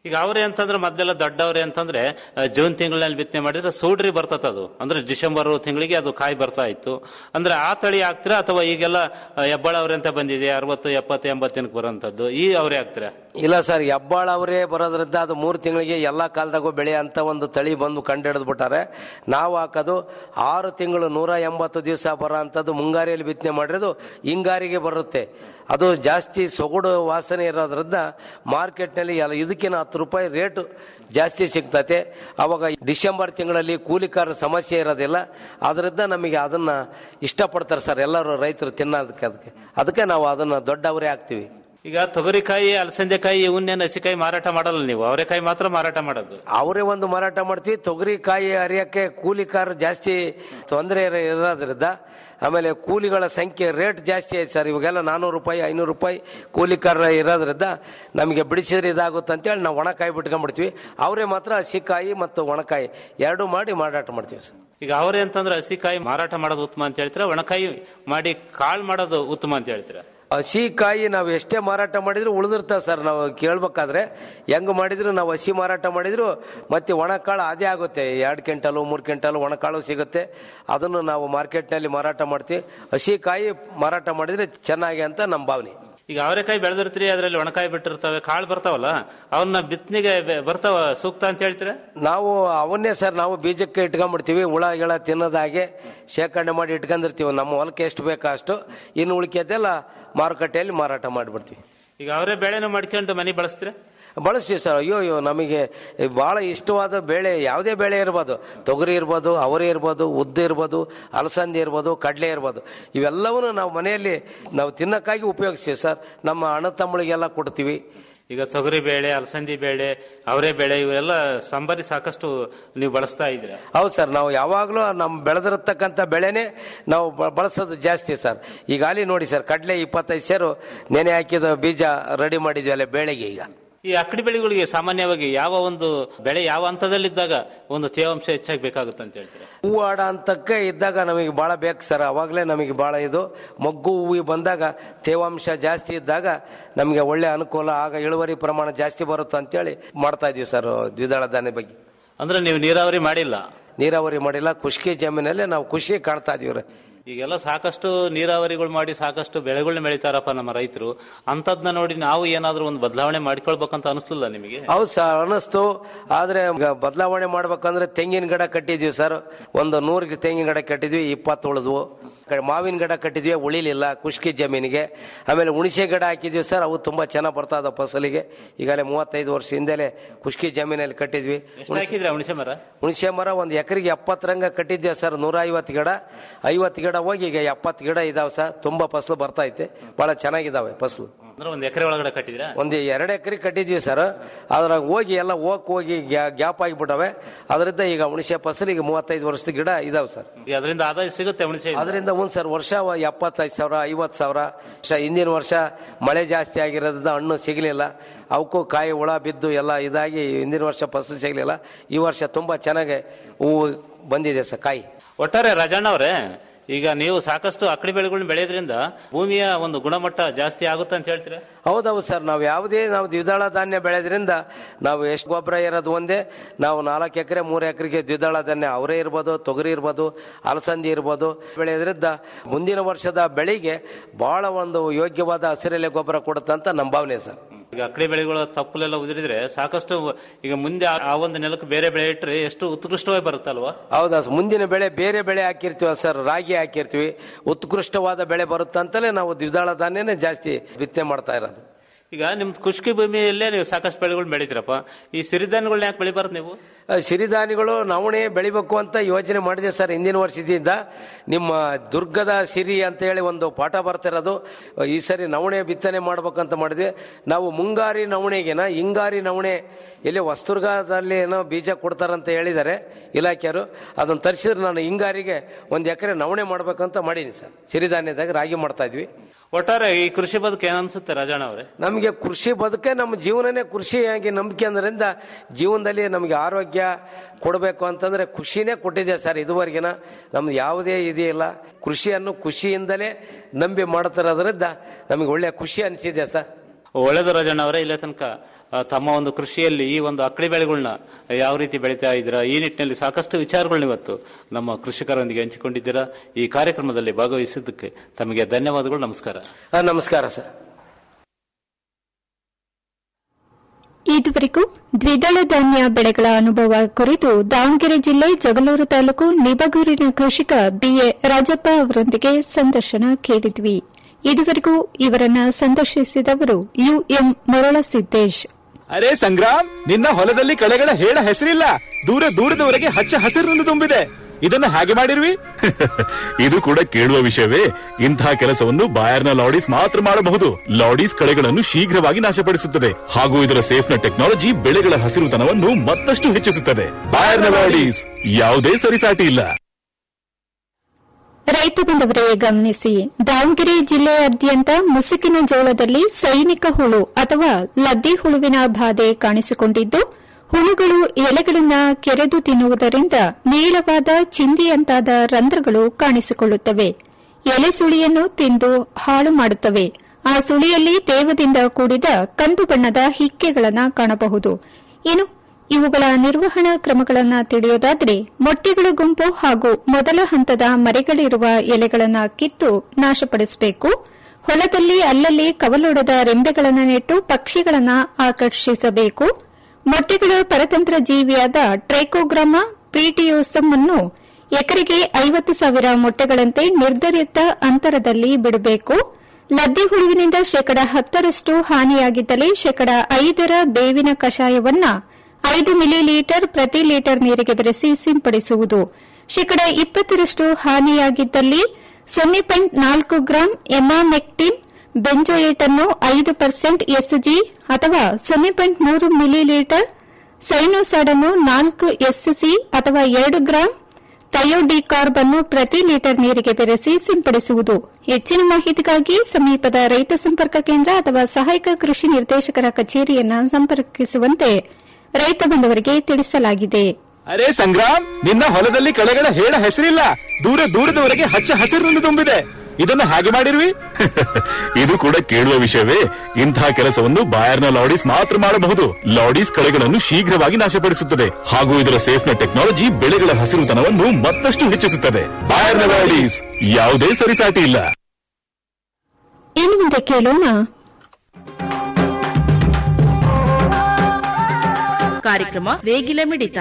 ಈಗ ಅವ್ರೆ ಅಂತಂದ್ರೆ ಮೊದಲೆಲ್ಲ ದೊಡ್ಡವ್ರೆ ಅಂತಂದ್ರೆ ಆ, ಜೂನ್ ತಿಂಗಳಲ್ಲಿ ಬಿತ್ತನೆ ಮಾಡಿದ್ರೆ ಸೂಡ್ರಿ ಬರ್ತದ ಅದು ಅಂದ್ರೆ ಡಿಸೆಂಬರ್ ತಿಂಗಳಿಗೆ ಅದು ಕಾಯಿ ಬರ್ತಾ ಇತ್ತು ಅಂದ್ರೆ ಆ ತಳಿ ಹಾಕ್ತೀರಾ ಅಥವಾ ಈಗೆಲ್ಲ ಆ, ಹೆಬ್ಬಾಳ ಅವ್ರೆ ಅಂತ ಬಂದಿದೆ ಅರವತ್ತು ಎಪ್ಪತ್ತು ಎಂಬತ್ತಿನಕ್ಕೆ ಬರೋಂಥದ್ದು ಈ ಅವರೇ ಹಾಕ್ತೀರಾ ಇಲ್ಲ ಸರ್ ಹೆಬ್ಬಾಳ ಅವರೇ ಬರೋದ್ರಿಂದ ಅದು ಮೂರು ತಿಂಗಳಿಗೆ ಎಲ್ಲ ಕಾಲದಾಗೂ ಬೆಳೆ ಅಂತ ಒಂದು ತಳಿ ಬಂದು ಕಂಡು ಬಿಟ್ಟಾರೆ ನಾವು ಹಾಕೋದು ಆರು ತಿಂಗಳು ನೂರ ಎಂಬತ್ತು ದಿವಸ ಬರೋ ಅಂಥದ್ದು ಮುಂಗಾರಿಯಲ್ಲಿ ಬಿತ್ತನೆ ಮಾಡಿರೋದು ಹಿಂಗಾರಿಗೆ ಬರುತ್ತೆ ಅದು ಜಾಸ್ತಿ ಸೊಗಡು ವಾಸನೆ ಇರೋದ್ರಿಂದ ಮಾರ್ಕೆಟ್ನಲ್ಲಿ ಎಲ್ಲ ಇದಕ್ಕಿಂತ ಹತ್ತು ರೂಪಾಯಿ ರೇಟು ಜಾಸ್ತಿ ಸಿಗ್ತತೆ ಅವಾಗ ಡಿಸೆಂಬರ್ ತಿಂಗಳಲ್ಲಿ ಕೂಲಿಕಾರ ಸಮಸ್ಯೆ ಇರೋದಿಲ್ಲ ಅದರಿಂದ ನಮಗೆ ಅದನ್ನ ಇಷ್ಟಪಡ್ತಾರೆ ಸರ್ ಎಲ್ಲರೂ ರೈತರು ತಿನ್ನೋದಕ್ಕೆ ಅದಕ್ಕೆ ಅದಕ್ಕೆ ನಾವು ಅದನ್ನ ದೊಡ್ಡ ಅವರೇ ಹಾಕ್ತಿವಿ ಈಗ ತೊಗರಿಕಾಯಿ ಅಲಸಂದೆಕಾಯಿ ಇವನ್ನೇನು ಹಸಿಕಾಯಿ ಮಾರಾಟ ಮಾಡಲ್ಲ ನೀವು ಅವರೆಕಾಯಿ ಮಾತ್ರ ಮಾರಾಟ ಮಾಡೋದು ಅವರೇ ಒಂದು ಮಾರಾಟ ಮಾಡ್ತೀವಿ ತೊಗರಿಕಾಯಿ ಹರಿಯಕ್ಕೆ ಕೂಲಿಕಾರ ಜಾಸ್ತಿ ತೊಂದರೆ ಇರೋದ್ರಿಂದ ಆಮೇಲೆ ಕೂಲಿಗಳ ಸಂಖ್ಯೆ ರೇಟ್ ಜಾಸ್ತಿ ಆಯ್ತು ಸರ್ ಇವಾಗೆಲ್ಲ ನಾನ್ನೂರು ರೂಪಾಯಿ ಐನೂರು ರೂಪಾಯಿ ಕೂಲಿಕಾರ ಇರೋದ್ರಿಂದ ನಮಗೆ ಬಿಡಿಸಿದ್ರೆ ಇದಾಗುತ್ತೆ ಅಂತೇಳಿ ನಾವು ಒಣಕಾಯಿ ಬಿಟ್ಕೊಂಡ್ಬಿಡ್ತೀವಿ ಅವರೇ ಮಾತ್ರ ಹಸಿಕಾಯಿ ಮತ್ತು ಒಣಕಾಯಿ ಎರಡೂ ಮಾಡಿ ಮಾರಾಟ ಮಾಡ್ತೀವಿ ಸರ್ ಈಗ ಅವರೇ ಅಂತಂದ್ರೆ ಹಸಿಕಾಯಿ ಮಾರಾಟ ಮಾಡೋದು ಉತ್ತಮ ಅಂತ ಹೇಳ್ತೀರಾ ಒಣಕಾಯಿ ಮಾಡಿ ಕಾಳು ಮಾಡೋದು ಉತ್ತಮ ಅಂತ ಹೇಳ್ತೀರಾ ಹಸಿ ಕಾಯಿ ನಾವು ಎಷ್ಟೇ ಮಾರಾಟ ಮಾಡಿದ್ರು ಉಳಿದಿರ್ತಾವೆ ಸರ್ ನಾವು ಕೇಳ್ಬೇಕಾದ್ರೆ ಹೆಂಗ್ ಮಾಡಿದ್ರು ನಾವು ಹಸಿ ಮಾರಾಟ ಮಾಡಿದ್ರು ಮತ್ತೆ ಒಣಕಾಳು ಅದೇ ಆಗುತ್ತೆ ಎರಡು ಕ್ವಿಂಟಲು ಮೂರು ಕ್ವಿಂಟಲು ಒಣಕಾಳು ಸಿಗುತ್ತೆ ಅದನ್ನು ನಾವು ಮಾರ್ಕೆಟ್ನಲ್ಲಿ ಮಾರಾಟ ಮಾಡ್ತೀವಿ ಹಸಿ ಕಾಯಿ ಮಾರಾಟ ಮಾಡಿದ್ರೆ ಚೆನ್ನಾಗಿ ಅಂತ ನಮ್ಮ ಭಾವನೆ ಈಗ ಅವರೆಕಾಯಿ ಬೆಳೆದಿರ್ತೀರಿ ಅದರಲ್ಲಿ ಒಣಕಾಯಿ ಬಿಟ್ಟಿರ್ತವೆ ಕಾಳು ಬರ್ತಾವಲ್ಲ ಅವನ್ನ ಬಿತ್ತನೆಗೆ ಬರ್ತಾವ ಸೂಕ್ತ ಅಂತ ಹೇಳ್ತೀರಾ ನಾವು ಅವನ್ನೇ ಸರ್ ನಾವು ಬೀಜಕ್ಕೆ ಇಟ್ಕೊಂಡ್ಬಿಡ್ತೀವಿ ಹುಳ ಗಿಳ ತಿನ್ನೋದಾಗೆ ಶೇಖರಣೆ ಮಾಡಿ ಇಟ್ಕೊಂಡಿರ್ತೀವಿ ನಮ್ಮ ಹೊಲಕ್ಕೆ ಎಷ್ಟು ಬೇಕೋ ಅಷ್ಟು ಇನ್ನು ಉಳಿಕೆದೆಲ್ಲ ಮಾರುಕಟ್ಟೆಯಲ್ಲಿ ಮಾರಾಟ ಮಾಡಿಬಿಡ್ತೀವಿ ಈಗ ಅವರೇ ಬೆಳೆನೂ ಮಾಡ್ಕೊಂಡು ಮನೆ ಬಳಸ್ತೀರಾ ಬಳಸ್ತೀವಿ ಸರ್ ಅಯ್ಯೋ ಅಯ್ಯೋ ನಮಗೆ ಬಹಳ ಇಷ್ಟವಾದ ಬೆಳೆ ಯಾವುದೇ ಬೆಳೆ ಇರ್ಬೋದು ತೊಗರಿ ಇರ್ಬೋದು ಅವರೆ ಇರ್ಬೋದು ಉದ್ದು ಇರ್ಬೋದು ಅಲಸಂದಿ ಇರ್ಬೋದು ಕಡಲೆ ಇರ್ಬೋದು ಇವೆಲ್ಲವನ್ನು ನಾವು ಮನೆಯಲ್ಲಿ ನಾವು ತಿನ್ನಕ್ಕಾಗಿ ಉಪಯೋಗಿಸ್ತೀವಿ ಸರ್ ನಮ್ಮ ಅಣ್ಣ ತಮ್ಮಳಿಗೆಲ್ಲ ಕೊಡ್ತೀವಿ ಈಗ ತೊಗರಿ ಬೇಳೆ ಅಲಸಂದಿ ಬೇಳೆ ಅವರೇ ಬೆಳೆ ಇವೆಲ್ಲ ಸಂಬರಿ ಸಾಕಷ್ಟು ನೀವು ಬಳಸ್ತಾ ಇದ್ದೀರಾ ಹೌದು ಸರ್ ನಾವು ಯಾವಾಗಲೂ ನಮ್ಮ ಬೆಳೆದಿರತಕ್ಕಂಥ ಬೆಳೆನೇ ನಾವು ಬ- ಬಳಸೋದು ಜಾಸ್ತಿ ಸರ್ ಈಗ ಅಲ್ಲಿ ನೋಡಿ ಸರ್ ಕಡಲೆ ಇಪ್ಪತ್ತೈದು ಸೇರು ನೆನೆ ಹಾಕಿದ ಬೀಜ ರೆಡಿ ಮಾಡಿದ್ವಿ ಅಲ್ಲೇ ಬೇಳೆಗೆ ಈಗ ಈ ಅಕ್ಕಡಿ ಬೆಳೆಗಳಿಗೆ ಸಾಮಾನ್ಯವಾಗಿ ಯಾವ ಒಂದು ಬೆಳೆ ಯಾವ ಹಂತದಲ್ಲಿದ್ದಾಗ ಒಂದು ತೇವಾಂಶ ಹೆಚ್ಚಾಗಿ ಬೇಕಾಗುತ್ತೆ ಅಂತ ಹೇಳ್ತೀರಾ ಹೂವು ಆಡ ಅಂತಕ್ಕೆ ಇದ್ದಾಗ ನಮಗೆ ಭಾಳ ಬೇಕು ಸರ್ ಅವಾಗಲೇ ನಮಗೆ ಭಾಳ ಇದು ಮೊಗ್ಗು ಹೂವು ಬಂದಾಗ ತೇವಾಂಶ ಜಾಸ್ತಿ ಇದ್ದಾಗ ನಮಗೆ ಒಳ್ಳೆ ಅನುಕೂಲ ಆಗ ಇಳುವರಿ ಪ್ರಮಾಣ ಜಾಸ್ತಿ ಬರುತ್ತೆ ಅಂತೇಳಿ ಮಾಡ್ತಾ ಇದೀವಿ ಸರ್ ದ್ವಿದಳ ಧಾನ್ಯ ಬಗ್ಗೆ ಅಂದ್ರೆ ನೀವು ನೀರಾವರಿ ಮಾಡಿಲ್ಲ ನೀರಾವರಿ ಮಾಡಿಲ್ಲ ಖುಷ್ಕಿ ಜಮೀನಲ್ಲಿ ನಾವು ಖುಷಿ ಕಾಣ್ತಾ ಇದೀವಿ ಈಗೆಲ್ಲ ಸಾಕಷ್ಟು ನೀರಾವರಿಗಳು ಮಾಡಿ ಸಾಕಷ್ಟು ಬೆಳೆಗಳನ್ನ ಬೆಳಿತಾರಪ್ಪ ನಮ್ಮ ರೈತರು ಅಂತದ್ನ ನೋಡಿ ನಾವು ಏನಾದ್ರೂ ಒಂದು ಬದಲಾವಣೆ ಮಾಡ್ಕೊಳ್ಬೇಕಂತ ಅನಿಸ್ಲಿಲ್ಲ ನಿಮಗೆ ಹೌದು ಸರ್ ಅನಿಸ್ತು ಆದ್ರೆ ಈಗ ಬದಲಾವಣೆ ಮಾಡ್ಬೇಕಂದ್ರೆ ತೆಂಗಿನ ಗಿಡ ಕಟ್ಟಿದ್ವಿ ಸರ್ ಒಂದು ನೂರು ತೆಂಗಿನ ಗಿಡ ಕಟ್ಟಿದ್ವಿ ಇಪ್ಪತ್ತು ಉಳಿದ್ವು ಕಡೆ ಮಾವಿನ ಗಿಡ ಕಟ್ಟಿದ್ವಿ ಉಳಿಲಿಲ್ಲ ಖುಷ್ಕಿ ಜಮೀನಿಗೆ ಆಮೇಲೆ ಹುಣಸೆ ಗಿಡ ಹಾಕಿದ್ವಿ ಸರ್ ಅವು ತುಂಬಾ ಚೆನ್ನಾಗಿ ಬರ್ತಾ ಇದಾವೆ ಫಸಲಿಗೆ ಈಗಲೇ ಮೂವತ್ತೈದು ವರ್ಷ ಹಿಂದೆಲೆ ಖುಷ್ಕಿ ಜಮೀನಲ್ಲಿ ಕಟ್ಟಿದ್ವಿ ಎಷ್ಟು ಹಾಕಿದ್ರೆ ಹುಣಸೆ ಮರ ಹುಣಸೆ ಮರ ಒಂದು ಎಕರೆಗೆ ಎಪ್ಪತ್ತರಂಗ ಕಟ್ಟಿದ್ದೆ ಸರ್ ನೂರ ಐವತ್ತು ಗಿಡ ಐವತ್ತು ಗಿಡ ಹೋಗಿ ಈಗ ಎಪ್ಪತ್ತು ಗಿಡ ಇದಾವೆ ಸರ್ ತುಂಬಾ ಫಸಲು ಬರ್ತಾ ಐತೆ ಬಹಳ ಚೆನ್ನಾಗಿದಾವೆ ಫಸಲು ಅಂದ್ರೆ ಒಂದ್ ಎಕರೆ ಒಳಗಡೆ ಕಟ್ಟಿದ್ರಾ ಒಂದು ಎರಡು ಎಕರೆ ಕಟ್ಟಿದ್ವಿ ಸರ್ ಅದ್ರಾಗ ಹೋಗಿ ಎಲ್ಲ ಹೋಗಕ್ ಹೋಗಿ ಗ್ಯಾಪ್ ಆಗಿಬಿಟ್ಟವೆ ಅದರಿಂದ ಈಗ ಹುಣಸೆ ಫಸಲಿಗೆ ಮೂವತ್ತೈದು ವರ್ಷದ ಗಿಡ ಇದಾವೆ ಸರ್ ಈಗ ಅದರಿಂದ ಆದಾಯ ಸಿಗುತ್ತೆ ಹುಣಸೆ ಅದರಿಂದ ಒಂದು ಸರ್ ವರ್ಷ ಎಪ್ಪತ್ತೈದು ಸಾವಿರ ಐವತ್ತು ಸಾವಿರ ವರ್ಷ ಹಿಂದಿನ ವರ್ಷ ಮಳೆ ಜಾಸ್ತಿ ಆಗಿರೋದ್ರಿಂದ ಹಣ್ಣು ಸಿಗಲಿಲ್ಲ ಅವಕ್ಕೂ ಕಾಯಿ ಹುಳ ಬಿದ್ದು ಎಲ್ಲ ಇದಾಗಿ ಹಿಂದಿನ ವರ್ಷ ಫಸಲು ಸಿಗಲಿಲ್ಲ ಈ ವರ್ಷ ತುಂಬಾ ಚೆನ್ನಾಗಿ ಹೂವು ಬಂದಿದೆ ಸರ್ ಕಾಯಿ ಒಟ್ಟಾರೆ ರಾಜಣ್ಣ ಅವರೇ ಈಗ ನೀವು ಸಾಕಷ್ಟು ಅಕ್ಕಡಿ ಬೆಳೆಗಳನ್ನ ಬೆಳೆಯೋದ್ರಿಂದ ಭೂಮಿಯ ಒಂದು ಗುಣಮಟ್ಟ ಜಾಸ್ತಿ ಆಗುತ್ತೆ ಅಂತ ಹೇಳ್ತೀರಾ ಹೌದೌದು ಸರ್ ನಾವು ಯಾವುದೇ ನಾವು ದ್ವಿದಳ ಧಾನ್ಯ ಬೆಳೆದ್ರಿಂದ ನಾವು ಎಷ್ಟು ಗೊಬ್ಬರ ಇರೋದು ಒಂದೇ ನಾವು ನಾಲ್ಕು ಎಕರೆ ಮೂರು ಎಕರೆಗೆ ದ್ವಿದಳ ಧಾನ್ಯ ಅವರೇ ಇರ್ಬೋದು ತೊಗರಿ ಇರ್ಬೋದು ಅಲಸಂದಿ ಇರ್ಬೋದು ಬೆಳೆಯೋದ್ರಿಂದ ಮುಂದಿನ ವರ್ಷದ ಬೆಳೆಗೆ ಬಹಳ ಒಂದು ಯೋಗ್ಯವಾದ ಹಸಿರೆಲೆ ಗೊಬ್ಬರ ಕೊಡುತ್ತಂತ ನಮ್ಮ ಭಾವನೆ ಸರ್ ಈಗ ಅಕ್ಕಡಿ ಬೆಳೆಗಳು ತಪ್ಪಲೆಲ್ಲ ಉದುರಿದ್ರೆ ಸಾಕಷ್ಟು ಈಗ ಮುಂದೆ ಆ- ಆ ಒಂದು ನೆಲಕ್ಕೆ ಬೇರೆ ಬೆಳೆ ಇಟ್ಟರೆ ಎಷ್ಟು ಉತ್ಕೃಷ್ಟವಾಗಿ ಬರುತ್ತಲ್ವಾ ಹೌದಾ ಸರ್ ಮುಂದಿನ ಬೆಳೆ ಬೇರೆ ಬೆಳೆ ಹಾಕಿರ್ತೀವಿ ಸರ್ ರಾಗಿ ಹಾಕಿರ್ತೀವಿ ಉತ್ಕೃಷ್ಟವಾದ ಬೆಳೆ ಬರುತ್ತಂತಲೇ ನಾವು ದ್ವಿದಳ ಧಾನ್ಯನೇ ಜಾಸ್ತಿ ಬಿತ್ತನೆ ಮಾಡ್ತಾ ಇರೋದು ಈಗ ನಿಮ್ದು ಖುಷ್ಕಿ ಭೂಮಿಯಲ್ಲೇ ನೀವು ಸಾಕಷ್ಟು ಬೆಳೆಗಳು ಬೆಳಿತೀರಪ್ಪ ಈ ಸಿರಿಧಾನ್ಯಗಳನ್ನ ಯಾಕೆ ಬೆಳಿಬಾರ್ದು ನೀವು ಆ, ಸಿರಿಧಾನ್ಯಗಳು ನವಣೆ ಬೆಳಿಬೇಕು ಅಂತ ಯೋಚನೆ ಮಾಡಿದೆ ಸರ್ ಹಿಂದಿನ ವರ್ಷದಿಂದ ನಿಮ್ಮ ದುರ್ಗದ ಸಿರಿ ಅಂತ ಹೇಳಿ ಒಂದು ಪಾಠ ಬರ್ತಿರೋದು ಈ ಸರಿ ನವಣೆ ಬಿತ್ತನೆ ಮಾಡ್ಬೇಕಂತ ಮಾಡಿದ್ವಿ ನಾವು ಮುಂಗಾರಿ ನವಣೆಗೆನ ಹಿಂಗಾರಿ ನವಣೆ ಎಲ್ಲಿ ಹೊಸದುರ್ಗದಲ್ಲಿ ಏನೋ ಬೀಜ ಕೊಡ್ತಾರಂತ ಹೇಳಿದ್ದಾರೆ ಇಲಾಖೆಯವರು ಅದನ್ನು ತರಿಸಿದ್ರೆ ನಾನು ಹಿಂಗಾರಿಗೆ ಒಂದು ಎಕರೆ ನವಣೆ ಮಾಡ್ಬೇಕಂತ ಮಾಡೀನಿ ಸರ್ ಸಿರಿಧಾನ್ಯದಾಗ ರಾಗಿ ಮಾಡ್ತಾ ಇದ್ವಿ ಒಟ್ಟಾರೆ ಈ ಕೃಷಿ ಬದುಕು ಏನನ್ಸುತ್ತೆ ರಾಜಣ್ಣ ಅವರೇ ನಮಗೆ ಕೃಷಿ ಬದುಕೆ ನಮ್ಮ ಜೀವನನೇ ಕೃಷಿಯಾಗಿ ನಂಬಿಕೆ ಅಂದ್ರಿಂದ ಜೀವನದಲ್ಲಿ ನಮಗೆ ಆರೋಗ್ಯ ಕೊಡಬೇಕು ಅಂತಂದ್ರೆ ಖುಷಿನೇ ಕೊಟ್ಟಿದೆ ಸರ್ ಇದುವರೆಗಿನ ನಮ್ದು ಯಾವುದೇ ಇದಿಲ್ಲ ಕೃಷಿಯನ್ನು ಖುಷಿಯಿಂದಲೇ ನಂಬಿ ಮಾಡ್ತಿರೋದ್ರಿಂದ ನಮಗೆ ಒಳ್ಳೆ ಖುಷಿ ಅನಿಸಿದೆ ಸರ್ ಒಳ್ಳೆದು ರಾಜಣ್ಣ ಅವರೇ ಇಲ್ಲೇ ತನಕ ಆ, ತಮ್ಮ ಒಂದು ಕೃಷಿಯಲ್ಲಿ ಈ ಒಂದು ಅಕ್ಕಡಿ ಬೆಳೆಗಳನ್ನ ಯಾವ ರೀತಿ ಬೆಳೀತಾ ಇದ್ದೀರಾ ಈ ನಿಟ್ಟಿನಲ್ಲಿ ಸಾಕಷ್ಟು ವಿಚಾರಗಳನ್ನ ಇವತ್ತು ನಮ್ಮ ಕೃಷಿಕರೊಂದಿಗೆ ಹಂಚಿಕೊಂಡಿದ್ದೀರಾ ಈ ಕಾರ್ಯಕ್ರಮದಲ್ಲಿ ಭಾಗವಹಿಸಿದ್ದಕ್ಕೆ ತಮಗೆ ಧನ್ಯವಾದಗಳು ನಮಸ್ಕಾರ ಆ, ನಮಸ್ಕಾರ ಸರ್ ಇದುವರೆಗೂ ದ್ವಿದಳ ಧಾನ್ಯ ಬೆಳೆಗಳ ಅನುಭವ ಕುರಿತು ದಾವಣಗೆರೆ ಜಿಲ್ಲೆ ಜಗಳೂರು ತಾಲೂಕು ನಿಬಗೂರಿನ ಕೃಷಿಕ ಬಿಎ ರಾಜಪ್ಪ ಅವರೊಂದಿಗೆ ಸಂದರ್ಶನ ಕೇಳಿದ್ವಿ ಇದುವರೆಗೂ ಇವರನ್ನ ಸಂದರ್ಶಿಸಿದವರು ಯುಎಂ ಮರಳಸಿದ್ದೇಶ್ ಅರೆ ಸಂಗ್ರಾಮ್ ನಿನ್ನ ಹೊಲದಲ್ಲಿ ಕಳೆಗಳ ಹೇಳ ಹೆಸರಿಲ್ಲ ದೂರ ದೂರದವರೆಗೆ ಹಚ್ಚ ಹಸಿರಿನಿಂದ ತುಂಬಿದೆ ಇದನ್ನ ಹಾಗೆ ಮಾಡಿರ್ವಿ ಇದು ಕೂಡ ಕೇಳುವ ವಿಷಯವೇ ಇಂತಹ ಕೆಲಸವನ್ನು ಬಾಯರ್ನ ಲಾಡೀಸ್ ಮಾತ್ರ ಮಾಡಬಹುದು ಲಾಡೀಸ್ ಕಳೆಗಳನ್ನು ಶೀಘ್ರವಾಗಿ ನಾಶಪಡಿಸುತ್ತದೆ ಹಾಗೂ ಇದರ ಸೇಫ್ನ ಟೆಕ್ನಾಲಜಿ ಬೆಳೆಗಳ ಹಸಿರುತನವನ್ನು ಮತ್ತಷ್ಟು ಹೆಚ್ಚಿಸುತ್ತದೆ ಬಾಯರ್ನ ಲಾಡೀಸ್ ಯಾವುದೇ ಸರಿಸಾಟಿ ಇಲ್ಲ ರೈತ ಬಂದವರೇ ಗಮನಿಸಿ ದಾವಣಗೆರೆ ಜಿಲ್ಲೆಯಾದ್ಯಂತ ಮುಸುಕಿನ ಜೋಳದಲ್ಲಿ ಸೈನಿಕ ಹುಳು ಅಥವಾ ಲದ್ದಿ ಹುಳುವಿನ ಬಾಧೆ ಕಾಣಿಸಿಕೊಂಡಿದ್ದು ಹುಳುಗಳು ಎಲೆಗಳನ್ನ ಕೆರೆದು ತಿನ್ನುವುದರಿಂದ ನೀಳವಾದ ಚಿಂದಿಯಂತಾದ ರಂಧ್ರಗಳು ಕಾಣಿಸಿಕೊಳ್ಳುತ್ತವೆ ಎಲೆ ಸುಳಿಯನ್ನು ತಿಂದು ಹಾಳು ಮಾಡುತ್ತವೆ ಆ ಸುಳಿಯಲ್ಲಿ ತೇವದಿಂದ ಕೂಡಿದ ಕಂದು ಬಣ್ಣದ ಹಿಕ್ಕೆಗಳನ್ನ ಕಾಣಬಹುದು ಇನ್ನು ಇವುಗಳ ನಿರ್ವಹಣಾ ಕ್ರಮಗಳನ್ನು ತಿಳಿಯೋದಾದ್ರೆ ಮೊಟ್ಟೆಗಳ ಗುಂಪು ಹಾಗೂ ಮೊದಲ ಹಂತದ ಮರಿಗಳಿರುವ ಎಲೆಗಳನ್ನು ಕಿತ್ತು ನಾಶಪಡಿಸಬೇಕು ಹೊಲದಲ್ಲಿ ಅಲ್ಲಲ್ಲಿ ಕವಲೊಡೆದ ರೆಂಬೆಗಳನ್ನು ನೆಟ್ಟು ಪಕ್ಷಿಗಳನ್ನು ಆಕರ್ಷಿಸಬೇಕು ಮೊಟ್ಟೆಗಳ ಪರತಂತ್ರ ಜೀವಿಯಾದ ಟ್ರೈಕೋಗ್ರಾಮ ಪ್ರೀಟಿಯೋಸಮ್ ಅನ್ನು ಎಕರೆಗೆ ಐವತ್ತು ಸಾವಿರ ಮೊಟ್ಟೆಗಳಂತೆ ನಿರ್ಧರಿತ ಅಂತರದಲ್ಲಿ ಬಿಡಬೇಕು ಲದ್ದಿ ಹುಳುವಿನಿಂದ ಶೇಕಡ ಹತ್ತರಷ್ಟು ಹಾನಿಯಾಗಿದ್ದಲ್ಲಿ ಶೇಕಡ ಐದರ ಬೇವಿನ ಕಷಾಯವನ್ನ ಐದು ಮಿಲಿಲೀಟರ್ ಪ್ರತಿ ಲೀಟರ್ ನೀರಿಗೆ ಬೆರೆಸಿ ಸಿಂಪಡಿಸುವುದು ಶೇಕಡ ಇಪ್ಪತ್ತರಷ್ಟು ಹಾನಿಯಾಗಿದ್ದಲ್ಲಿ ಸೊನ್ನೆ ಪಾಯಿಂಟ್ ನಾಲ್ಕು ಗ್ರಾಂ ಎಮಾಮೆಕ್ಟಿನ್ ಬೆಂಜೋಯೇಟ್ ಅನ್ನು ಐದು ಪರ್ಸೆಂಟ್ ಎಸ್ಜಿ ಅಥವಾ ಸೊನ್ನೆ ಪಾಯಿಂಟ್ ಮೂರು ಮಿಲಿಲೀಟರ್ ಸೈನೋಸಾಡ್ ಅನ್ನು ನಾಲ್ಕು ಎಸ್ಸಿ ಅಥವಾ ಎರಡು ಗ್ರಾಂ ಥಯೋಡಿಕಾರ್ಬ್ ಅನ್ನು ಪ್ರತಿ ಲೀಟರ್ ನೀರಿಗೆ ಬೆರೆಸಿ ಸಿಂಪಡಿಸುವುದು ಹೆಚ್ಚಿನ ಮಾಹಿತಿಗಾಗಿ ಸಮೀಪದ ರೈತ ಸಂಪರ್ಕ ಕೇಂದ್ರ ಅಥವಾ ಸಹಾಯಕ ಕೃಷಿ ನಿರ್ದೇಶಕರ ಕಚೇರಿಯನ್ನ ಸಂಪರ್ಕಿಸುವಂತೆ ರೈತ ಬಂಧುವರಿಗೆ ತಿಳಿಸಲಾಗಿದೆ ಅರೆ ಸಂಗ್ರಾಮ್ ನಿನ್ನ ಹೊಲದಲ್ಲಿ ಕಳೆಗಳ ಹೇಳ ಹೆಸರಿಲ್ಲ ದೂರ ದೂರದವರೆಗೆ ಹಚ್ಚ ಹಸಿರಿನಿಂದ ತುಂಬಿದೆ ಇದನ್ನ ಹಾಗೆ ಮಾಡಿರ್ವಿ ಇದು ಕೂಡ ಕೇಳುವ ವಿಷಯವೇ ಇಂತಹ ಕೆಲಸವನ್ನು ಬಾಯರ್ನ ಲಾಡೀಸ್ ಮಾತ್ರ ಮಾಡಬಹುದು ಲಾಡೀಸ್ ಕಳೆಗಳನ್ನು ಶೀಘ್ರವಾಗಿ ನಾಶಪಡಿಸುತ್ತದೆ ಹಾಗೂ ಇದರ ಸೇಫ್ನ ಟೆಕ್ನಾಲಜಿ ಬೆಳೆಗಳ ಹಸಿರುತನವನ್ನು ಮತ್ತಷ್ಟು ಹೆಚ್ಚಿಸುತ್ತದೆ ಬಾಯರ್ನ ಲಾಡೀಸ್ ಯಾವುದೇ ಸರಿಸಾಟಿ ಇಲ್ಲ ಇನ್ನು ಮುಂದೆ ಕೇಳೋಣ ಕಾರ್ಯಕ್ರಮ ನೇಗಿಲ ಮಿಡಿತ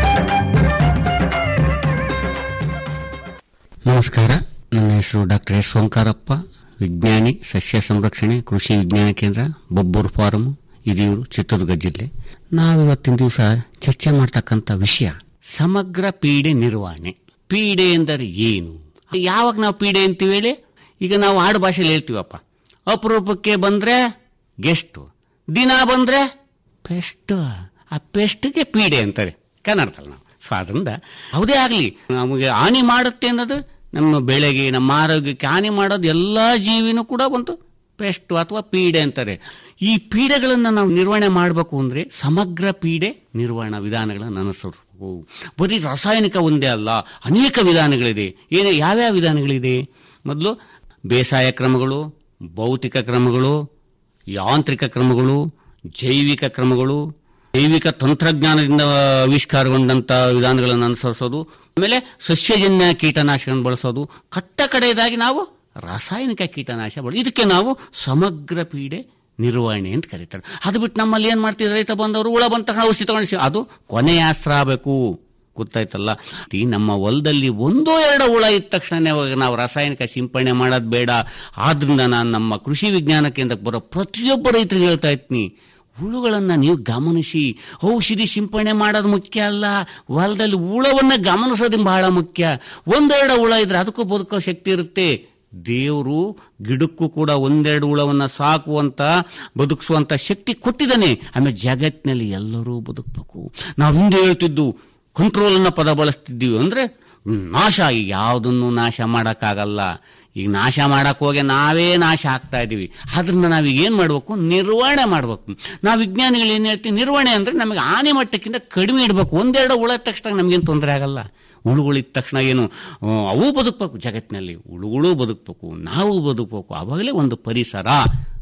ನಮಸ್ಕಾರ ನನ್ನ ಹೆಸರು ಡಾಕ್ಟರ್ ಎಸ್ ಓಂಕಾರಪ್ಪ ವಿಜ್ಞಾನಿ ಸಸ್ಯ ಸಂರಕ್ಷಣೆ ಕೃಷಿ ವಿಜ್ಞಾನ ಕೇಂದ್ರ ಬೊಬ್ಬೂರು ಫಾರಂ ಹಿರಿಯೂರು ಚಿತ್ರದುರ್ಗ ಜಿಲ್ಲೆ ನಾವು ಇವತ್ತಿನ ದಿವಸ ಚರ್ಚೆ ಮಾಡ್ತಕ್ಕಂಥ ವಿಷಯ ಸಮಗ್ರ ಪೀಡೆ ನಿರ್ವಹಣೆ ಪೀಡೆ ಎಂದರೆ ಏನು ಯಾವಾಗ ನಾವು ಪೀಡೆ ಅಂತೀವಿ ಹೇಳಿ ಈಗ ನಾವು ಆಡು ಭಾಷೆಯಲ್ಲಿ ಹೇಳ್ತೀವಪ್ಪ ಅಪರೂಪಕ್ಕೆ ಬಂದ್ರೆ ಗೆಸ್ಟ್ ದಿನ ಬಂದ್ರೆ ಪೆಸ್ಟ್ ಆ ಪೆಸ್ಟ್ಗೆ ಪೀಡೆ ಅಂತಾರೆ ಕನ್ನಡದಲ್ಲಿ ನಾವು ಸೊ ಅದರಿಂದ ಯಾವುದೇ ಆಗಲಿ ನಮಗೆ ಹಾನಿ ಮಾಡುತ್ತೆ ಅನ್ನೋದು ನಮ್ಮ ಬೆಳೆಗೆ ನಮ್ಮ ಆರೋಗ್ಯಕ್ಕೆ ಹಾನಿ ಮಾಡೋದು ಎಲ್ಲ ಜೀವಿನೂ ಕೂಡ ಒಂದು ಪೆಸ್ಟ್ ಅಥವಾ ಪೀಡೆ ಅಂತಾರೆ ಈ ಪೀಡೆಗಳನ್ನು ನಾವು ನಿರ್ವಹಣೆ ಮಾಡಬೇಕು ಅಂದ್ರೆ ಸಮಗ್ರ ಪೀಡೆ ನಿರ್ವಹಣಾ ವಿಧಾನಗಳನ್ನು ಅನುಸರಿಸಬೇಕು ಬರೀ ರಾಸಾಯನಿಕ ಒಂದೇ ಅಲ್ಲ ಅನೇಕ ವಿಧಾನಗಳಿದೆ ಏನು ಯಾವ್ಯಾವ ವಿಧಾನಗಳಿದೆ ಮೊದಲು ಬೇಸಾಯ ಕ್ರಮಗಳು ಭೌತಿಕ ಕ್ರಮಗಳು ಯಾಂತ್ರಿಕ ಕ್ರಮಗಳು ಜೈವಿಕ ಕ್ರಮಗಳು ಜೈವಿಕ ತಂತ್ರಜ್ಞಾನದಿಂದ ಆವಿಷ್ಕಾರಗೊಂಡಂತ ವಿಧಾನಗಳನ್ನು ಅನುಸರಿಸೋದು ಆಮೇಲೆ ಸಸ್ಯಜನ್ಯ ಕೀಟನಾಶಕಗಳನ್ನು ಬಳಸೋದು ಕಟ್ಟ ಕಡೆಯದಾಗಿ ನಾವು ರಾಸಾಯನಿಕ ಕೀಟನಾಶ ಬಳ ಇದಕ್ಕೆ ನಾವು ಸಮಗ್ರ ಪೀಡೆ ನಿರ್ವಹಣೆ ಅಂತ ಕರೀತಾರೆ ಅದು ಬಿಟ್ಟು ನಮ್ಮಲ್ಲಿ ಏನ್ ಮಾಡ್ತಿದ್ರು ರೈತ ಬಂದವರು ಹುಳ ಬಂದ ತಕ್ಷಣ ಔಷಧಿ ತಗೊಂಡು ಅದು ಕೊನೆಯ ಅಸ್ತ್ರ ಆಗಬೇಕು ಗೊತ್ತಾಯ್ತಲ್ಲ ಈ ನಮ್ಮ ಹೊಲದಲ್ಲಿ ಒಂದೋ ಎರಡೋ ಹುಳ ಇದ್ದ ತಕ್ಷಣ ನಾವು ರಾಸಾಯನಿಕ ಸಿಂಪಡಣೆ ಮಾಡೋದು ಬೇಡ ಆದ್ರಿಂದ ನಾನು ನಮ್ಮ ಕೃಷಿ ವಿಜ್ಞಾನ ಕೇಂದ್ರಕ್ಕೆ ಬರೋ ಪ್ರತಿಯೊಬ್ಬ ರೈತರಿಗೆ ಹೇಳ್ತಾ ಇರ್ತೀನಿ ಹುಳುಗಳನ್ನ ನೀವು ಗಮನಿಸಿ ಔಷಧಿ ಸಿಂಪಡಣೆ ಮಾಡೋದು ಮುಖ್ಯ ಅಲ್ಲ ಹೊಲದಲ್ಲಿ ಹುಳವನ್ನ ಗಮನಿಸೋದು ಬಹಳ ಮುಖ್ಯ ಒಂದೆರಡು ಹುಳ ಇದ್ರೆ ಅದಕ್ಕೂ ಬದುಕೋ ಶಕ್ತಿ ಇರುತ್ತೆ ದೇವರು ಗಿಡಕ್ಕೂ ಕೂಡ ಒಂದೆರಡು ಹುಳವನ್ನ ಸಾಕುವಂತ ಬದುಕಿಸುವಂತ ಶಕ್ತಿ ಕೊಟ್ಟಿದ್ದಾನೆ ಆಮೇಲೆ ಜಗತ್ತಿನಲ್ಲಿ ಎಲ್ಲರೂ ಬದುಕಬೇಕು ನಾವು ಹಿಂದೆ ಹೇಳ್ತಿದ್ದು ಕಂಟ್ರೋಲ್ ಅನ್ನೋ ಪದ ಬಳಸ್ತಿದ್ದೀವಿ ಅಂದ್ರೆ ನಾಶ ಈಗ ಯಾವುದನ್ನು ನಾಶ ಮಾಡಕ್ಕಾಗಲ್ಲ ಈಗ ನಾಶ ಮಾಡಕ್ ಹೋಗಿ ನಾವೇ ನಾಶ ಆಗ್ತಾ ಇದೀವಿ ಆದ್ರಿಂದ ನಾವೀಗ ಏನ್ ಮಾಡ್ಬೇಕು ನಿರ್ವಹಣೆ ಮಾಡ್ಬೇಕು ನಾವು ವಿಜ್ಞಾನಿಗಳು ಏನ್ ಹೇಳ್ತೀವಿ ನಿರ್ವಹಣೆ ಅಂದ್ರೆ ನಮಗೆ ಆನೆ ಮಟ್ಟಕ್ಕಿಂತ ಕಡಿಮೆ ಇಡಬೇಕು ಒಂದೆರಡು ಹುಳ ತಕ್ಷಣ ನಮಗೇನು ತೊಂದರೆ ಆಗಲ್ಲ ಹುಳುಗಳಿದ ತಕ್ಷಣ ಏನು ಆ, ಅವು ಬದುಕಬೇಕು ಜಗತ್ತಿನಲ್ಲಿ ಹುಳುಗಳು ಬದುಕಬೇಕು ನಾವು ಬದುಕಬೇಕು ಆವಾಗಲೇ ಒಂದು ಪರಿಸರ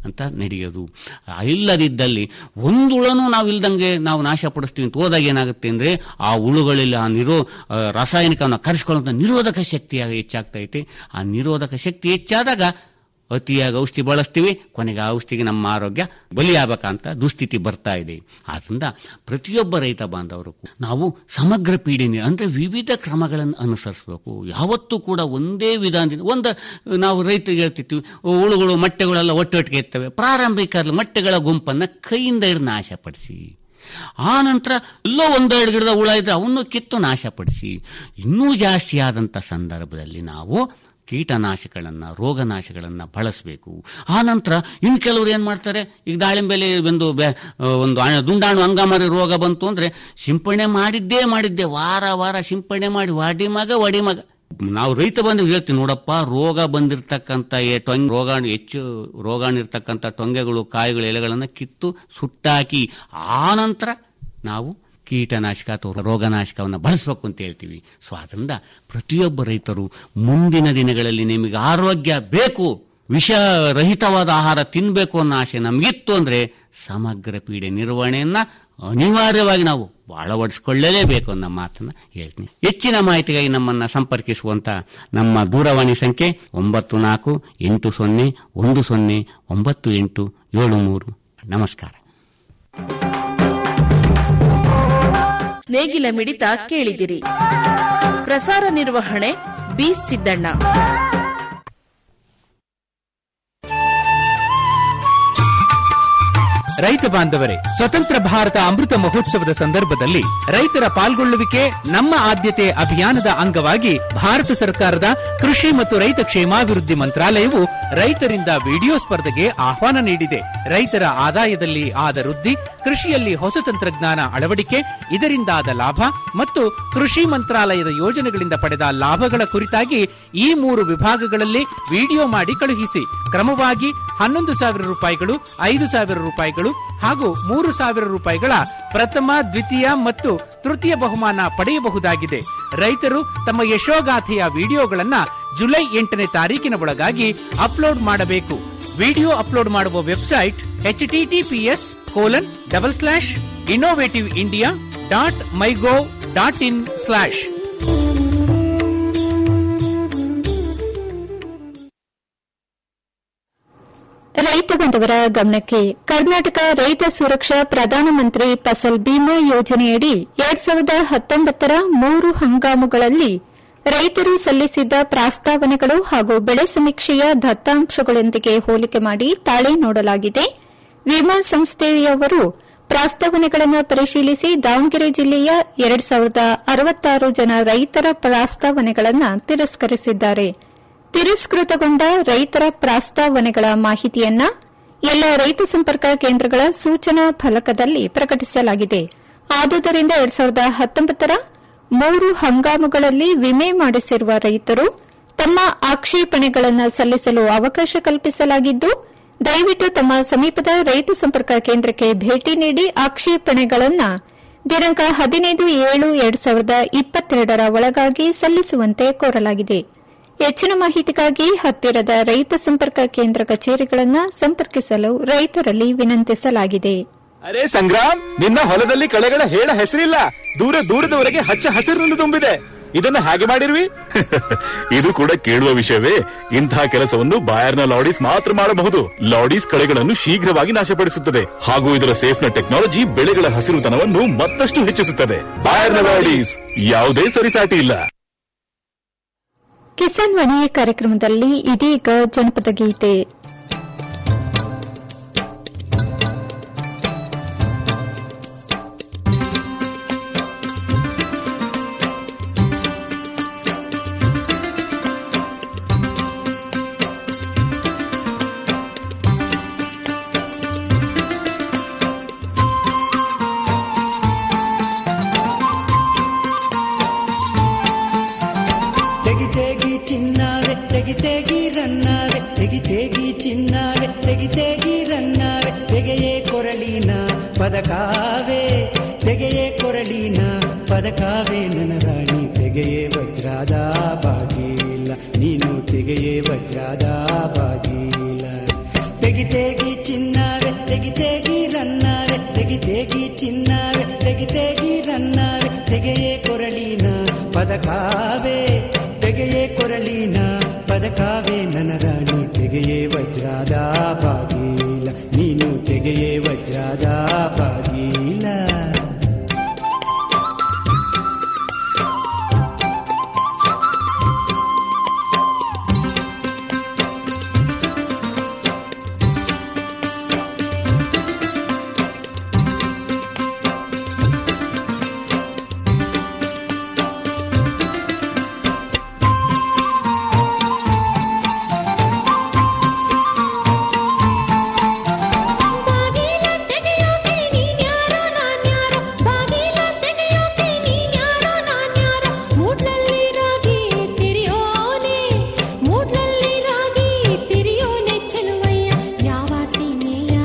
ಅಂತ ನಡೆಯೋದು ಆ ಇಲ್ಲದಿದ್ದಲ್ಲಿ ಒಂದು ಹುಳನೂ ನಾವು ಇಲ್ದಂಗೆ ನಾವು ನಾಶಪಡಿಸ್ತೀವಿ ಅಂತ ಹೋದಾಗ ಏನಾಗುತ್ತೆ ಅಂದ್ರೆ ಆ ಹುಳುಗಳಲ್ಲಿ ಆ ನಿರೋ ಆ, ರಾಸಾಯನಿಕವನ್ನು ಕರೆಸ್ಕೊಳ್ಳುವಂಥ ನಿರೋಧಕ ಶಕ್ತಿ ಹೆಚ್ಚಾಗ್ತಾ ಐತೆ ಆ ನಿರೋಧಕ ಶಕ್ತಿ ಹೆಚ್ಚಾದಾಗ ಅತಿಯಾಗಿ ಔಷಧಿ ಬಳಸ್ತೀವಿ ಕೊನೆಗೆ ಆ ಔಷಧಿಗೆ ನಮ್ಮ ಆರೋಗ್ಯ ಬಲಿಯಾಗಬೇಕಂತ ದುಸ್ಥಿತಿ ಬರ್ತಾ ಇದೆ ಆದ್ರಿಂದ ಪ್ರತಿಯೊಬ್ಬ ರೈತ ಬಾಂಧವರು ನಾವು ಸಮಗ್ರ ಪೀಡಿನೆ ಅಂದ್ರೆ ವಿವಿಧ ಕ್ರಮಗಳನ್ನು ಅನುಸರಿಸಬೇಕು ಯಾವತ್ತೂ ಕೂಡ ಒಂದೇ ವಿಧಾನದಿಂದ ಒಂದು ನಾವು ರೈತರಿಗೆ ಹೇಳ್ತಿರ್ತೀವಿ ಹುಳುಗಳು ಮೊಟ್ಟೆಗಳೆಲ್ಲ ಒಟ್ಟೊಟ್ಟಿಗೆ ಇರ್ತವೆ ಪ್ರಾರಂಭಿಕ ಮೊಟ್ಟೆಗಳ ಗುಂಪನ್ನು ಕೈಯಿಂದ ಹಿಡಿದು ನಾಶಪಡಿಸಿ ಆ ನಂತರ ಎಲ್ಲೋ ಒಂದೆರಡು ಗಿಡದ ಹುಳ ಇದ್ರೆ ಅವನ್ನು ಕಿತ್ತು ನಾಶಪಡಿಸಿ ಇನ್ನೂ ಜಾಸ್ತಿ ಆದಂಥ ಸಂದರ್ಭದಲ್ಲಿ ನಾವು ಕೀಟನಾಶಗಳನ್ನು ರೋಗನಾಶಗಳನ್ನು ಬಳಸಬೇಕು ಆ ನಂತರ ಇನ್ನು ಕೆಲವರು ಏನು ಮಾಡ್ತಾರೆ ಈಗ ದಾಳಿಂಬೆಲೆ ಒಂದು ಬೆ- ಒಂದು ಅಣ- ದುಂಡಾಣು ಅಂಗಮಾರಿ ರೋಗ ಬಂತು ಅಂದ್ರೆ ಸಿಂಪಡಣೆ ಮಾಡಿದ್ದೇ ಮಾಡಿದ್ದೆ ವಾರ ವಾರ ಸಿಂಪಡಣೆ ಮಾಡಿ ವಡಿ ಮಗ ವಡಿ ಮಗ ನಾವು ರೈತ ಬಂದು ಹೇಳ್ತೀವಿ ನೋಡಪ್ಪ ರೋಗ ಬಂದಿರತಕ್ಕಂಥ ಟೊಂಗ್ ರೋಗಾಣು ಹೆಚ್ಚು ರೋಗಾಣು ಇರ್ತಕ್ಕಂಥ ಟೊಂಗೆಗಳು ಕಾಯಿಗಳು ಎಲೆಗಳನ್ನು ಕಿತ್ತು ಸುಟ್ಟಾಕಿ ಆ ನಂತರ ನಾವು ಕೀಟನಾಶಕ ಅಥವಾ ರೋಗನಾಶಕವನ್ನು ಬಳಸಬೇಕು ಅಂತ ಹೇಳ್ತೀವಿ ಸೊ ಅದರಿಂದ ಪ್ರತಿಯೊಬ್ಬ ರೈತರು ಮುಂದಿನ ದಿನಗಳಲ್ಲಿ ನಿಮಗೆ ಆರೋಗ್ಯ ಬೇಕು ವಿಷರಹಿತವಾದ ಆಹಾರ ತಿನ್ನಬೇಕು ಅನ್ನೋ ಆಸೆ ನಮಗಿತ್ತು ಅಂದ್ರೆ ಸಮಗ್ರ ಪೀಡೆ ನಿರ್ವಹಣೆಯನ್ನ ಅನಿವಾರ್ಯವಾಗಿ ನಾವು ಅಳವಡಿಸಿಕೊಳ್ಳಲೇಬೇಕು ಅನ್ನೋ ಮಾತನ್ನ ಹೇಳ್ತೀನಿ ಹೆಚ್ಚಿನ ಮಾಹಿತಿಗಾಗಿ ನಮ್ಮನ್ನ ಸಂಪರ್ಕಿಸುವಂತ ನಮ್ಮ ದೂರವಾಣಿ ಸಂಖ್ಯೆ ಒಂಬತ್ತು ನಾಲ್ಕು ಎಂಟು ಸೊನ್ನೆ ಒಂದು ಸೊನ್ನೆ ಒಂಬತ್ತು ಎಂಟು ಏಳು ಮೂರು ನಮಸ್ಕಾರ ನೇಗಿಲ ಮಿಡಿತ ಕೇಳಿದಿರಿ ಪ್ರಸಾರ ನಿರ್ವಹಣೆ ಬಿ ಸಿದ್ದಣ್ಣ ರೈತ ಬಾಂಧವರೇ ಸ್ವತಂತ್ರ ಭಾರತ ಅಮೃತ ಮಹೋತ್ಸವದ ಸಂದರ್ಭದಲ್ಲಿ ರೈತರ ಪಾಲ್ಗೊಳ್ಳುವಿಕೆ ನಮ್ಮ ಆದ್ಯತೆ ಅಭಿಯಾನದ ಅಂಗವಾಗಿ ಭಾರತ ಸರ್ಕಾರದ ಕೃಷಿ ಮತ್ತು ರೈತ ಕ್ಷೇಮಾಭಿವೃದ್ಧಿ ಮಂತ್ರಾಲಯವು ರೈತರಿಂದ ವಿಡಿಯೋ ಸ್ಪರ್ಧೆಗೆ ಆಹ್ವಾನ ನೀಡಿದೆ ರೈತರ ಆದಾಯದಲ್ಲಿ ಆದ ವೃದ್ಧಿ ಕೃಷಿಯಲ್ಲಿ ಹೊಸ ತಂತ್ರಜ್ಞಾನ ಅಳವಡಿಕೆ ಇದರಿಂದಾದ ಲಾಭ ಮತ್ತು ಕೃಷಿ ಮಂತ್ರಾಲಯದ ಯೋಜನೆಗಳಿಂದ ಪಡೆದ ಲಾಭಗಳ ಕುರಿತಾಗಿ ಈ ಮೂರು ವಿಭಾಗಗಳಲ್ಲಿ ವಿಡಿಯೋ ಮಾಡಿ ಕಳುಹಿಸಿ ಕ್ರಮವಾಗಿ ಹನ್ನೊಂದು ಸಾವಿರ ರೂಪಾಯಿಗಳು ಐದು ಸಾವಿರ ರೂಪಾಯಿಗಳು ಹಾಗೂ ಮೂರು ಸಾವಿರ ರೂಪಾಯಿಗಳ ಪ್ರಥಮ ದ್ವಿತೀಯ ಮತ್ತು ತೃತೀಯ ಬಹುಮಾನ ಪಡೆಯಬಹುದಾಗಿದೆ ರೈತರು ತಮ್ಮ ಯಶೋಗಾಥೆಯ ವಿಡಿಯೋಗಳನ್ನ ಜುಲೈ ಎಂಟನೇ ತಾರೀಕಿನ ಒಳಗಾಗಿ ಅಪ್ಲೋಡ್ ಮಾಡಬೇಕು ವಿಡಿಯೋ ಅಪ್ಲೋಡ್ ಮಾಡುವ website H TTPS colon double slash innovative India dot MyGov dot in slash ರೈತ ಬಂಧವರ ಗಮನಕ್ಕೆ ಕರ್ನಾಟಕ ರೈತ ಸುರಕ್ಷಾ ಪ್ರಧಾನಮಂತ್ರಿ ಫಸಲ್ ಬಿಮಾ ಯೋಜನೆಯಡಿ ಎರಡ್ ಸಾವಿರದ ಹತ್ತೊಂಬತ್ತರ ಮೂರು ಹಂಗಾಮುಗಳಲ್ಲಿ ರೈತರು ಸಲ್ಲಿಸಿದ್ದ ಪ್ರಸ್ತಾವನೆಗಳು ಹಾಗೂ ಬೆಳೆ ಸಮೀಕ್ಷೆಯ ದತ್ತಾಂಶಗಳೊಂದಿಗೆ ಹೋಲಿಕೆ ಮಾಡಿ ತಾಳೆ ನೋಡಲಾಗಿದೆ ವಿಮಾ ಸಂಸ್ಥೆಯವರು ಪ್ರಸ್ತಾವನೆಗಳನ್ನು ಪರಿಶೀಲಿಸಿ ದಾವಣಗೆರೆ ಜಿಲ್ಲೆಯ ಎರಡ್ ಸಾವಿರದ ಅರವತ್ತಾರು ಜನ ರೈತರ ಪ್ರಸ್ತಾವನೆಗಳನ್ನು ತಿರಸ್ಕರಿಸಿದ್ದಾರೆ ತಿರಸ್ಕೃತಗೊಂಡ ರೈತರ ಪ್ರಸ್ತಾವನೆಗಳ ಮಾಹಿತಿಯನ್ನ ಎಲ್ಲ ರೈತ ಸಂಪರ್ಕ ಕೇಂದ್ರಗಳ ಸೂಚನಾ ಫಲಕದಲ್ಲಿ ಪ್ರಕಟಿಸಲಾಗಿದೆ ಆದುದರಿಂದ ಎರಡ್ ಸಾವಿರದ ಹತ್ತೊಂಬತ್ತರ ಮೂರು ಹಂಗಾಮುಗಳಲ್ಲಿ ವಿಮೆ ಮಾಡಿಸಿರುವ ರೈತರು ತಮ್ಮ ಆಕ್ಷೇಪಣೆಗಳನ್ನು ಸಲ್ಲಿಸಲು ಅವಕಾಶ ಕಲ್ಪಿಸಲಾಗಿದ್ದು ದಯವಿಟ್ಟು ತಮ್ಮ ಸಮೀಪದ ರೈತ ಸಂಪರ್ಕ ಕೇಂದ್ರಕ್ಕೆ ಭೇಟಿ ನೀಡಿ ಆಕ್ಷೇಪಣೆಗಳನ್ನು ದಿನಾಂಕ ಹದಿನೈದು ಏಳು ಎರಡ್ ಸಾವಿರದ ಇಪ್ಪತ್ತೆರಡರ ಒಳಗಾಗಿ ಸಲ್ಲಿಸುವಂತೆ ಕೋರಲಾಗಿದೆ ಹೆಚ್ಚಿನ ಮಾಹಿತಿಗಾಗಿ ಹತ್ತಿರದ ರೈತ ಸಂಪರ್ಕ ಕೇಂದ್ರ ಕಚೇರಿಗಳನ್ನು ಸಂಪರ್ಕಿಸಲು ರೈತರಲ್ಲಿ ವಿನಂತಿಸಲಾಗಿದೆ ಅರೆ ಸಂಗ್ರಾಮ್ ನಿನ್ನ ಹೊಲದಲ್ಲಿ ಕಳೆಗಳ ಹೇಳ ಹೆಸರಿಲ್ಲ ದೂರ ದೂರದವರೆಗೆ ಹಚ್ಚ ಹಸಿರಿನಿಂದ ತುಂಬಿದೆ ಇದನ್ನ ಹಾಗೆ ಮಾಡಿರ್ವಿ ಇದು ಕೂಡ ಕೇಳುವ ವಿಷಯವೇ ಇಂತಹ ಕೆಲಸವನ್ನು ಬಾಯರ್ನ ಲಾಡೀಸ್ ಮಾತ್ರ ಮಾಡಬಹುದು ಲಾಡೀಸ್ ಕಳೆಗಳನ್ನು ಶೀಘ್ರವಾಗಿ ನಾಶಪಡಿಸುತ್ತದೆ ಹಾಗೂ ಇದರ ಸೇಫ್ನ ಟೆಕ್ನಾಲಜಿ ಬೆಳೆಗಳ ಹಸಿರುತನವನ್ನು ಮತ್ತಷ್ಟು ಹೆಚ್ಚಿಸುತ್ತದೆ ಬಾಯರ್ನ ಲಾಡೀಸ್ ಯಾವುದೇ ಸರಿಸಾಟಿ ಇಲ್ಲ ಕಿಸಾನ್ ವಾಣಿ ಕಾರ್ಯಕ್ರಮದಲ್ಲಿ ಇದೀಗ ಜನಪದ ಗೀತೆ ತೆಗಿ ತೆಗಿ ಚಿನ್ನವೆ ತೆಗಿ ತೆಗಿ ರನ್ನವೆ ತೆಗಿ ತೆಗಿ ಚಿನ್ನವೆ ತೆಗಿ ತೆಗಿ ರನ್ನವೆ ತೆಗೆಯೇ ಕೊರಳಿನ ಪದಕಾವೆ ತೆಗೆಯೇ ಕೊರಳಿನ ಪದಕಾವೆ ನನ್ನ ರಾಣಿ ತೆಗೆಯೇ ವಜ್ರದ ಬಾಗಿಲ ನೀನು ತೆಗೆಯೇ ವಜ್ರದ ಬಾಗಿಲ ತೆಗಿತೇಗಿ ಚಿನ್ನವೆ ತೆಗಿತೇಗಿ ರನ್ನವೆ ತೆಗಿತೇಗಿ ಚಿನ್ನವೆ ತೆಗಿತೇಗಿ ರನ್ನವೆ ತೆಗೆಯೇ ಕೊರಳಿನ ಪದಕಾವೆ ತೆಗೆಯೇ ಕೊರಳಿನ ಪದಕಾವೆ ನನ್ನ ರಾಣಿ ತೆಗೆಯೇ ವಜ್ರದ ಬಾಗೀಲ ನೀನು ತೆಗೆಯೇ ವಜ್ರದ ಬಾಗೀಲ